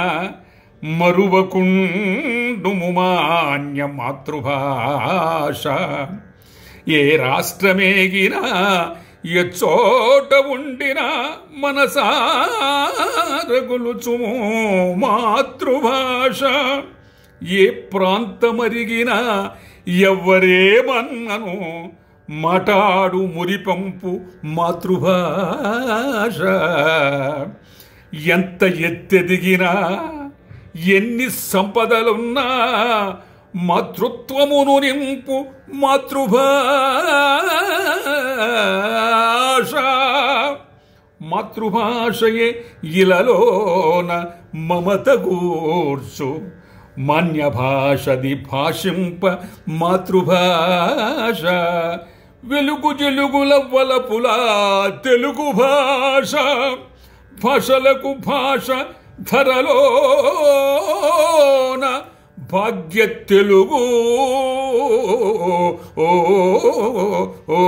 మరువకుండుము మాన్య మాతృభాష ఏ రాష్ట్రమేగినా ఎచ్చోట ఉండినా మనసారగులుచుము మాతృభాష ఏ ప్రాంతమరిగినా ఎవ్వరేమన్నను మటాడు మురిపంపు మాతృభాష ఎంత ఎత్తెదిగినా ఎన్ని సంపదలున్నా మాతృత్వమును నింపు మాతృభాష మాతృభాషయే ఇలలోన మమత గూర్చు మాన్య భాషది భాషింప మాతృభాష వెలుగు జలుగుల వలపులా తెలుగు భాష భాషలకు భాష ధరలోన భాగ్య తెలుగు ఓ ఓ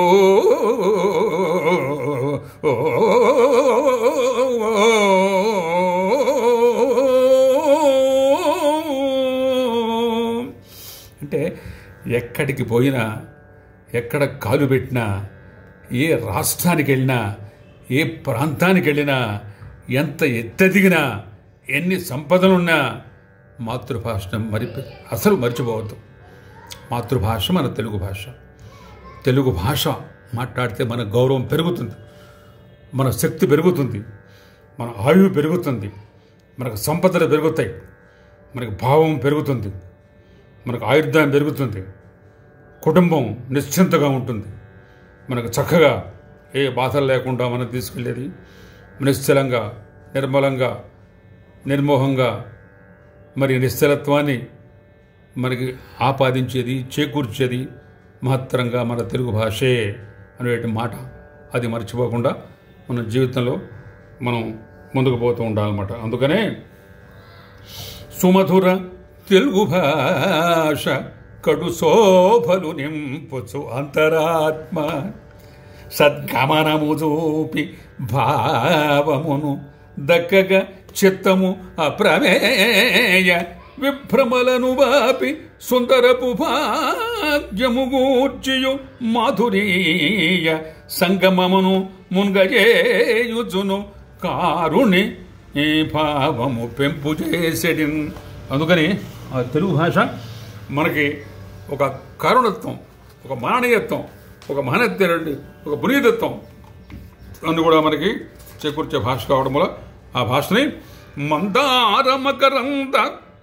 అంటే ఎక్కడికి పోయినా ఎక్కడ కాలు పెట్టినా ఏ రాష్ట్రానికి వెళ్ళినా ఏ ప్రాంతానికి వెళ్ళినా ఎంత ఎత్తెదిగినా ఎన్ని సంపదలున్నా మాతృభాషను మరి అసలు మర్చిపోవద్దు మాతృభాష మన తెలుగు భాష తెలుగు భాష మాట్లాడితే మన గౌరవం పెరుగుతుంది మన శక్తి పెరుగుతుంది మన ఆయువు పెరుగుతుంది మనకు సంపదలు పెరుగుతాయి మనకు భావం పెరుగుతుంది మనకు ఆయుర్దాయం పెరుగుతుంది కుటుంబం నిశ్చింతగా ఉంటుంది మనకు చక్కగా ఏ బాధలు లేకుండా మనం తీసుకెళ్ళేది నిశ్చలంగా నిర్మలంగా నిర్మోహంగా మరి నిశ్చలత్వాన్ని మనకి ఆపాదించేది చేకూర్చేది మహత్తరంగా మన తెలుగు భాషే అనేటి మాట అది మర్చిపోకుండా మన జీవితంలో మనం ముందుకు పోతూ ఉండాలన్నమాట అందుకనే సుమధుర తెలుగు భాష కడు శోభలు నింపుచు అంతరాత్మ సద్గమనము చూపి భావమును దక్కగ చిత్తము అప్రమేయ విభ్రమలను వాపి సుందరపు భాగ్యము గూర్చియు మాధురీయ సంగమమును మున్గజేయుచును కారుణి ఈ భావము పెంపు చేసేది అందుకని ఆ తెలుగు భాష మనకి ఒక కరుణత్వం ఒక మానవీయత్వం ఒక మహనత్వం ఒక పునీతత్వం అన్ని కూడా మనకి చేకూర్చే భాష కావడం వల్ల ఆ భాషని మందారమకరంద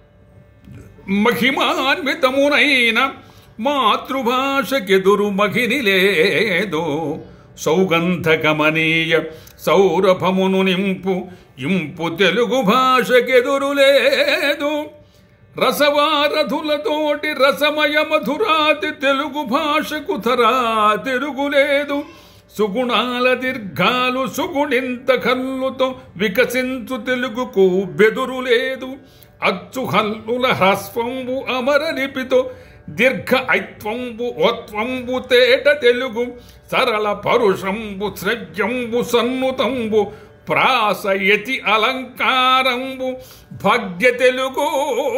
మహిమాన్వితమునైన మాతృభాషకెదురు మహిని లేదు సౌగంధకమనీయ సౌరభమును నింపు ఇంపు తెలుగు భాషకెదురు లేదు రసవారధులతోటి రసమయ మధురాతి తెలుగు భాషకు ధరా తిరుగులేదు సుగుణాల దీర్ఘాలు సుగుణింత కల్లుతో వికసించు తెలుగుకు బెదురు లేదు అచ్చు హల్లుల హ్రస్వంబు అమరనిపితో దీర్ఘ ఐత్వంబు ఓత్వంబు తేట తెలుగు సరళ పరుషంబు శ్రవ్యంబు సన్నుతంబు ప్రాసయతి అలంకారంబు భాగ్య తెలుగు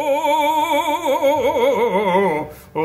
ఓ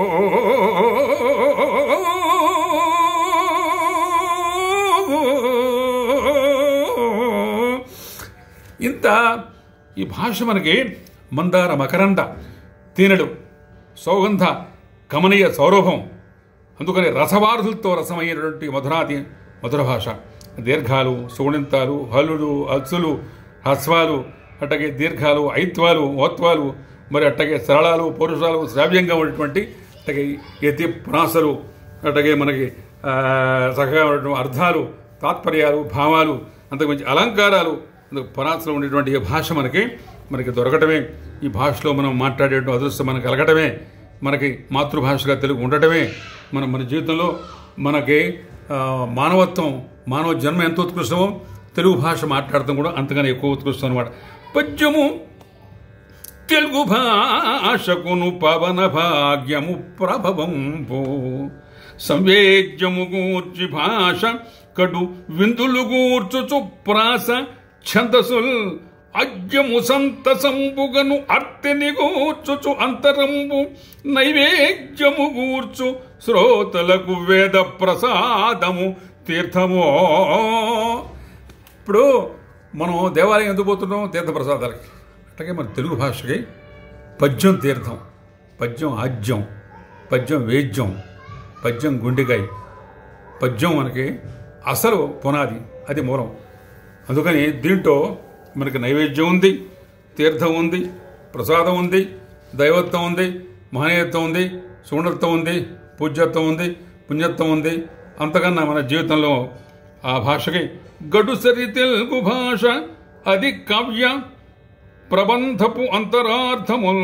ఇంత ఈ భాష మనకి మందార మకరంద తేనెలు సౌగంధ కమనీయ సౌరభం అందుకని రసవారధులతో రసమైనటువంటి మధురాతి మధుర భాష దీర్ఘాలు సుగుణింతాలు హల్లులు అచ్చులు హ్రస్వాలు అట్టగే దీర్ఘాలు ఐత్వాలు ఓత్వాలు మరి అట్టగే సరళాలు పౌరుషాలు శ్రావ్యంగా ఉన్నటువంటి అట్టగే యతి ప్రాసలు అట్టగే మనకి ఆ, చక్కగా ఉన్నటువంటి అర్థాలు తాత్పర్యాలు భావాలు అంతకు మంచి అలంకారాలు అందుకు పరాసలో ఉండేటువంటి ఈ భాష మనకి మనకి దొరకటమే ఈ భాషలో మనం మాట్లాడేటువంటి అదృష్టం మనకు కలగటమే మనకి మాతృభాషగా తెలుగు ఉండటమే మనం మన జీవితంలో మనకి ఆ, మానవత్వం మానవ జన్మ ఎంత ఉత్కృష్టమో తెలుగు భాష మాట్లాడటం కూడా అంతగానే ఎక్కువ ఉత్కృష్టం అనమాట పద్యము తెలుగు భాషకును పవన భాగ్యము ప్రభవంపు సంవేద్యము గూర్చి భాష కడు విందులు గూర్చుచు ప్రాస ఛందసుల్ అజ్యము సంతసంబుగను అర్తిని గూర్చుచు అంతరంబు నైవేద్యము గూర్చు శ్రోతలకు వేద ప్రసాదము తీర్థమో ఇప్పుడు మనం దేవాలయం ఎందుకు పోతున్నాం తీర్థప్రసాదాలకి అట్లాగే మన తెలుగు భాషకి పద్యం తీర్థం పద్యం ఆజ్యం పద్యం వేద్యం పద్యం గుండెకాయ పద్యం మనకి అసలు పునాది అది మూలం అందుకని దీంట్లో మనకి నైవేద్యం ఉంది తీర్థం ఉంది ప్రసాదం ఉంది దైవత్వం ఉంది మహనీయత్వం ఉంది సుగుణత్వం ఉంది పూజ్యత్వం ఉంది పుణ్యత్వం ఉంది అంతకన్నా మన జీవితంలో ఆ భాషకి గడుసరి తెలుగు భాష అది కవ్య ప్రబంధపు అంతరార్థముల్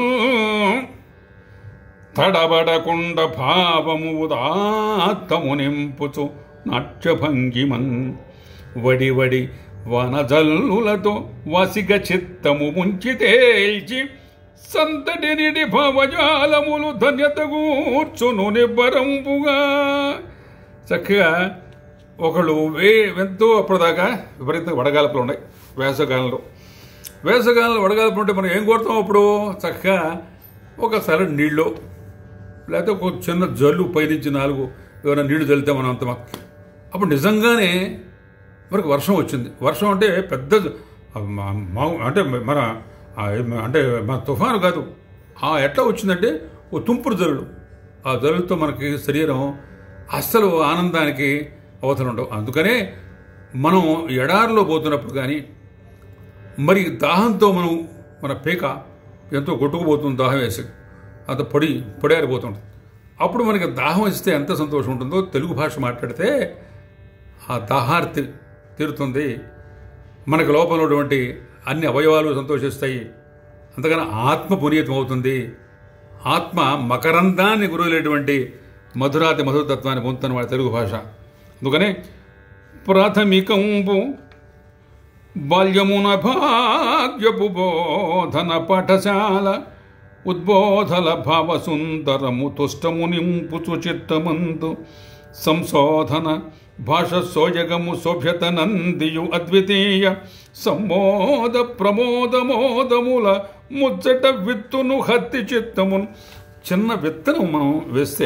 తడబడకుండ భావము ఉదాత్తము నింపుచు నాట్యభంగిమన్ వడి వడి వనజల్లులతో వసిగ చిత్తము ముంచి తేల్చి సంతటి నిడి భావజాలములు ధన్యత కూర్చును నిబ్బరంపుగా చక్కగా ఒకళ్ళు వే ఎంతో అప్పటిదాకా విపరీతంగా వడగాల్పులు ఉన్నాయి వేసవకాలంలో వేసవకాలంలో వడగాల్పులు ఉంటే మనం ఏం కోరుతాం అప్పుడు చక్కగా ఒక సరడి నీళ్ళు లేకపోతే ఒక చిన్న జల్లు పైనుంచి నాలుగు ఏమైనా నీళ్లు చల్లితే మనం అంత మా- అప్పుడు నిజంగానే మనకు వర్షం వచ్చింది వర్షం అంటే పెద్ద మా- మా- అంటే మన ఆ అంటే మన తుఫాను కాదు ఆ ఎట్లా వచ్చిందంటే ఓ తుంపుడు జల్లుడు ఆ జల్లుతో మనకి శరీరం అస్సలు ఆనందానికి అవతలు ఉండవు అందుకనే మనం ఎడారిలో పోతున్నప్పుడు కానీ మరి దాహంతో మనం మన పీక ఎంతో కొట్టుకుపోతుంది దాహం వేసి అంత పొడి పొడారిపోతుంది అప్పుడు మనకి దాహం ఇస్తే ఎంత సంతోషం ఉంటుందో తెలుగు భాష మాట్లాడితే ఆ దాహార్తి తీరుతుంది మనకు లోపల ఉన్నటువంటి అన్ని అవయవాలు సంతోషిస్తాయి అంతకన్నా ఆత్మ పునీతం అవుతుంది ఆత్మ మకరందాన్ని గురువులేటువంటి మధురాతి మధురతత్వాన్ని పొందుతున్న వాడి తెలుగు భాష అందుకనే ప్రాథమికంబు బాల్యమున భాగ్యపు బోధన పాఠశాల ఉద్బోధల భావసుందరము తుష్టము నింపుచు చిత్తమందు సంశోధన భాష సోయగము శోభ్యత నందియు అద్వితీయ సంమోద ప్రమోద మోదముల ముచ్చట విత్తును హత్తి చిత్తమును చిన్న విత్తనం మనం వేస్తే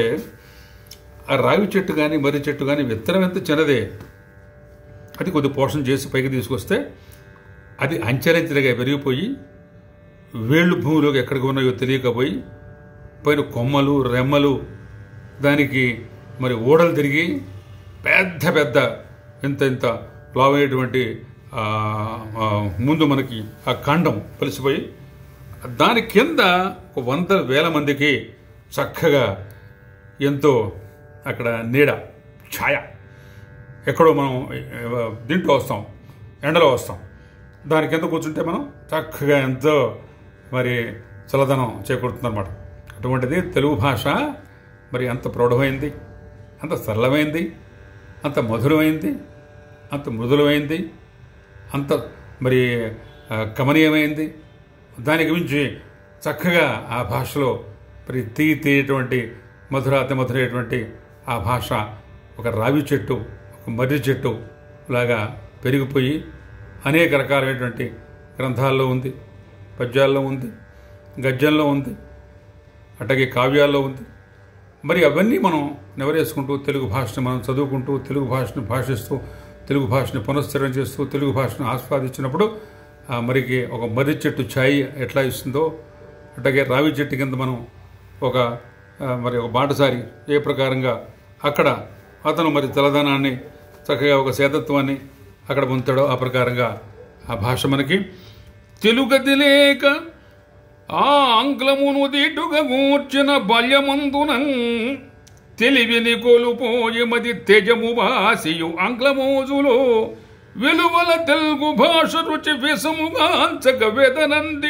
ఆ రావి చెట్టు కానీ మర్రి చెట్టు కానీ విత్తనం ఎంత చిన్నదే అది కొద్ది పోషణ చేసి పైకి తీసుకొస్తే అది అంచెలంచెలుగా పెరిగిపోయి వేళ్ళు భూమిలోకి ఎక్కడికి ఉన్నాయో తెలియకపోయి పైన కొమ్మలు రెమ్మలు దానికి మరి ఊడలు తిరిగి పెద్ద పెద్ద ఇంత ఇంత లావైనటువంటి ఆ, ఆ, ముందు మనకి ఆ కాండం కలిసిపోయి దాని కింద ఒక వంద వేల మందికి చక్కగా ఎంతో అక్కడ నీడ ఛాయ ఎక్కడో మనం ఆ, దీంట్లో వస్తాం ఎండలో వస్తాం దాని కింద కూర్చుంటే మనం చక్కగా ఎంతో మరి చల్లదనం చేకూరుతుందన్నమాట అటువంటిది తెలుగు భాష మరి అంత ప్రౌఢమైంది అంత సరళమైంది అంత మధురమైంది అంత మృదులమైంది అంత మరి ఆ, కమనీయమైంది దానికి మించి చక్కగా ఆ భాషలో మరి తీయి తీయటువంటి మధురాతి మధురైనటువంటి ఆ భాష ఒక రావి చెట్టు ఒక మర్రి చెట్టు లాగా పెరిగిపోయి అనేక రకాలైనటువంటి గ్రంథాల్లో ఉంది పద్యాల్లో ఉంది గద్యంలో ఉంది అట్లాగే కావ్యాల్లో ఉంది మరి అవన్నీ మనం నెవరేసుకుంటూ తెలుగు భాషని మనం చదువుకుంటూ తెలుగు భాషని భాషిస్తూ తెలుగు భాషని పునశ్చరణ చేస్తూ తెలుగు భాషను ఆస్వాదించినప్పుడు ఆ మరికి ఒక మర్రి చెట్టు ఛాయ్ ఎట్లా ఇస్తుందో అట్లాగే రావి చెట్టు కింద మనం ఒక ఆ, మరి ఒక బాటసారి ఏ ప్రకారంగా అక్కడ అతను మరి తెల్లదనాన్ని చక్కగా ఒక సేతత్వాన్ని అక్కడ పొందుతాడో ఆ ప్రకారంగా ఆ భాష మనకి తెలుగది లేక ఆ ఆంగ్లమును దీటుగా గూర్చిన బాల్యమందునం తెలివిని కోల్పోయి మది తెజము వాసియు ఆంగ్లమోజులో విలువల తెలుగు భాష రుచి విషముగాంచక వేదనంది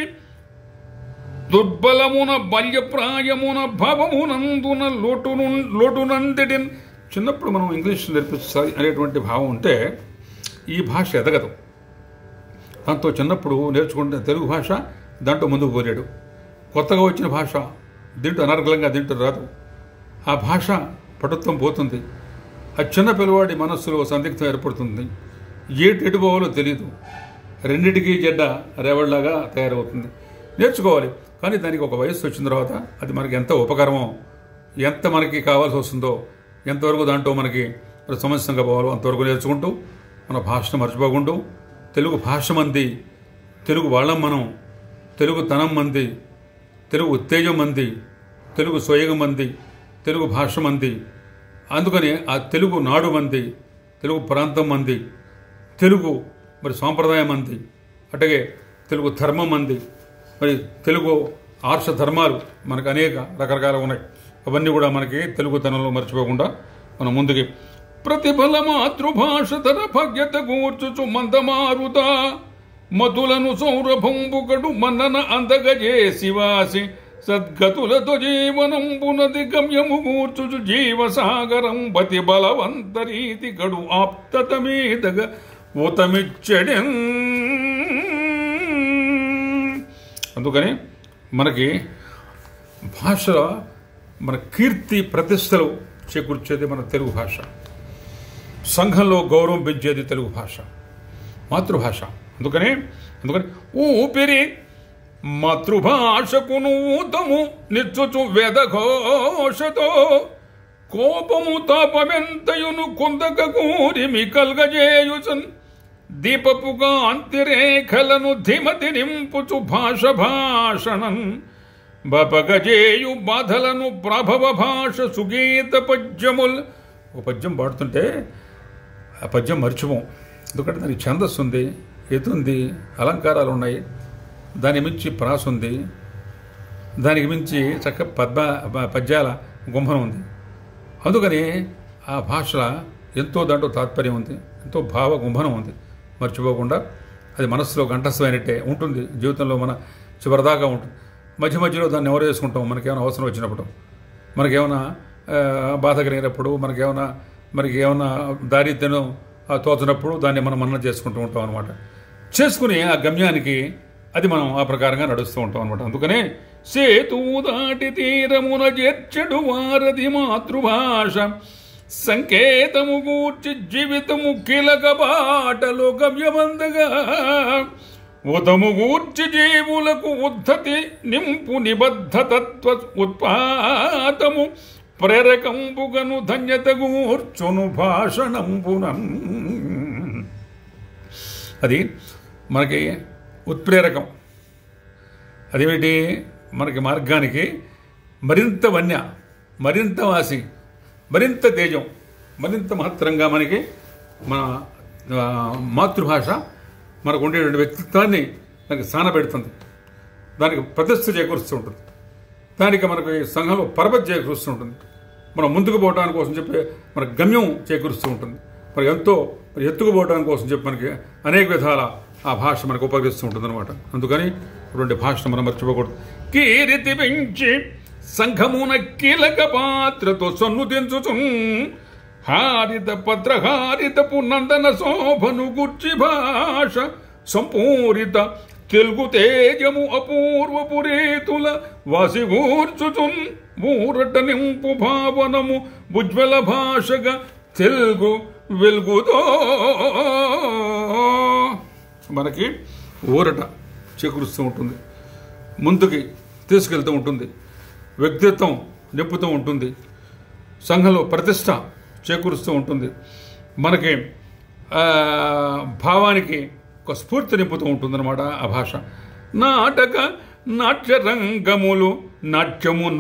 దుర్బలమున బాల్యప్రాయమున భావమునందున లోటును లోటునందిడిన్ చిన్నప్పుడు మనం ఇంగ్లీష్ నేర్పించాలి అనేటువంటి భావం ఉంటే ఈ భాష ఎదగదు దాంతో చిన్నప్పుడు నేర్చుకుంటే తెలుగు భాష దాంట్లో ముందుకు పోలేడు కొత్తగా వచ్చిన భాష దీంట్లో అనర్గళంగా దీంట్లో రాదు ఆ భాష పటుత్వం పోతుంది ఆ చిన్న పిల్లవాడి మనస్సులో సందిగ్ధం ఏర్పడుతుంది ఏటు ఎటు పోవాలో తెలియదు రెండిటికి జడ్డ రేవళ్ళలాగా తయారవుతుంది నేర్చుకోవాలి కానీ దానికి ఒక వయస్సు వచ్చిన తర్వాత అది మనకి ఎంత ఉపకరమో ఎంత మనకి కావాల్సి వస్తుందో ఎంతవరకు దాంట్లో మనకి మరి సమస్యంగా పోవాలో అంతవరకు నేర్చుకుంటూ మన భాషను మర్చిపోకుంటూ తెలుగు భాష మంది తెలుగు వాళ్ళం మనం తెలుగు తనం మంది తెలుగు ఉత్తేజం మంది తెలుగు స్వయం మంది తెలుగు భాష మంది అందుకని ఆ తెలుగు నాడు మంది తెలుగు ప్రాంతం మంది తెలుగు మరి సాంప్రదాయం మంది అట్లాగే తెలుగు ధర్మం మంది మరి తెలుగు ఆర్ష ధర్మాలు మనకు అనేక రకరకాలు ఉన్నాయి అవన్నీ కూడా మనకి తెలుగుతనంలో మర్చిపోకుండా మనం ముందుకి ప్రతిఫల మాతృభాష తన భగ్యత కూర్చుచు మందమారుత మతులను సౌరభంబుకడు మన్నన అందగజేసివాసి సద్గతులతో జీవనంబునది గమ్యము కూర్చుచు జీవసాగరం పతి బలవంతరీతి గడు ఆప్తత మీదగ ఊతమిచ్చడెన్ అందుకని మనకి భాష మన కీర్తి ప్రతిష్టలు చేకూర్చేది మన తెలుగు భాష సంఘంలో గౌరవం పెంచేది తెలుగు భాష మాతృభాష అందుకని అందుకని ఊపిరి మాతృభాషకు నూతము నిచ్చుచు వేదఘోషతో కోపము తాపమెంతయును కుందక కూరిమి కల్గజేయుచన్ దీపపు కాంతిరేఖలను ధిమతి నింపుచు భాష భాషణం బపగజేయు బాధలను ప్రభవ భాష సుగీత పద్యముల్ ఒక పద్యం పాడుతుంటే ఆ పద్యం మర్చిపోం ఎందుకంటే దానికి ఛందస్సు ఉంది ఎతుంది అలంకారాలు ఉన్నాయి దాని మించి ప్రాస ఉంది దానికి మించి చక్క పద్మ పద్యాల గుంభనం ఉంది అందుకని ఆ భాష ఎంతో దాంట్లో తాత్పర్యం ఉంది ఎంతో భావ గుంభనం ఉంది మర్చిపోకుండా అది మనస్సులో కంఠస్థమైనట్టే ఉంటుంది జీవితంలో మన చివరిదాకా ఉంటుంది మధ్య మధ్యలో దాన్ని ఎవరు చేసుకుంటాం మనకేమైనా అవసరం వచ్చినప్పుడు మనకేమైనా ఆ, బాధ కలిగినప్పుడు మనకేమైనా మనకి ఏమైనా దారిద్ర్యం ఆ, తోచినప్పుడు దాన్ని మనం మన్నన చేసుకుంటూ ఉంటాం అనమాట చేసుకుని ఆ గమ్యానికి అది మనం ఆ ప్రకారంగా నడుస్తూ ఉంటాం అనమాట అందుకనే సేతువు దాటి తీరమున చేర్చెడు వారది మాతృభాష సంకేతము గూర్చి జీవితము కీలక బాటలో గమ్యమందగా ఉదము గూర్చి జీవులకు ఉద్ధతి నింపు నిబద్ధతత్వ ఉత్పాతము ప్రేరకంబుగను ధన్యత గూర్చును భాషణంబునం అది మనకి ఉత్ప్రేరకం అదేమిటి మనకి మార్గానికి మరింత వన్య మరింత వాసి మరింత తేజం మరింత మహత్తరంగా మనకి మన ఆ, మాతృభాష మనకు ఉండేటువంటి వ్యక్తిత్వాన్ని దానికి సానబెడుతుంది దానికి ప్రతిష్ఠ చేకూరుస్తూ ఉంటుంది దానికి మనకు ఈ సంఘంలో పరపతి చేకూరుస్తూ ఉంటుంది మనం ముందుకు పోవడానికి కోసం చెప్పి మన గమ్యం చేకూరుస్తూ ఉంటుంది మరి ఎంతో మరి ఎత్తుకు పోవడానికి కోసం చెప్పి మనకి అనేక విధాల ఆ భాష మనకు ఉపకరిస్తూ ఉంటుంది అనమాట అందుకని ఇటువంటి భాషను మనం మర్చిపోకూడదు కీరితి పెంచి సంఘమున కీలక పాత్రతో సన్నుతించుచు హారిత పత్రహారితపు నందన శోభను గుర్చి భాష సంపూరిత తెలుగు తేజము అపూర్వపు రీతుల వాసిగూర్చుచున్ ఊరట నింపు భావనము ఉజ్వల భాషగా తెలుగు వెలుగుతో మనకి ఊరట చేకూరుస్తూ ఉంటుంది ముందుకి తీసుకెళ్తూ ఉంటుంది వ్యక్తిత్వం నింపుతూ ఉంటుంది సంఘంలో ప్రతిష్ట చేకూరుస్తూ ఉంటుంది మనకి ఆ, భావానికి ఒక స్ఫూర్తి నింపుతూ ఉంటుందన్నమాట ఆ భాష నాటక నాట్య రంగములు నాట్యము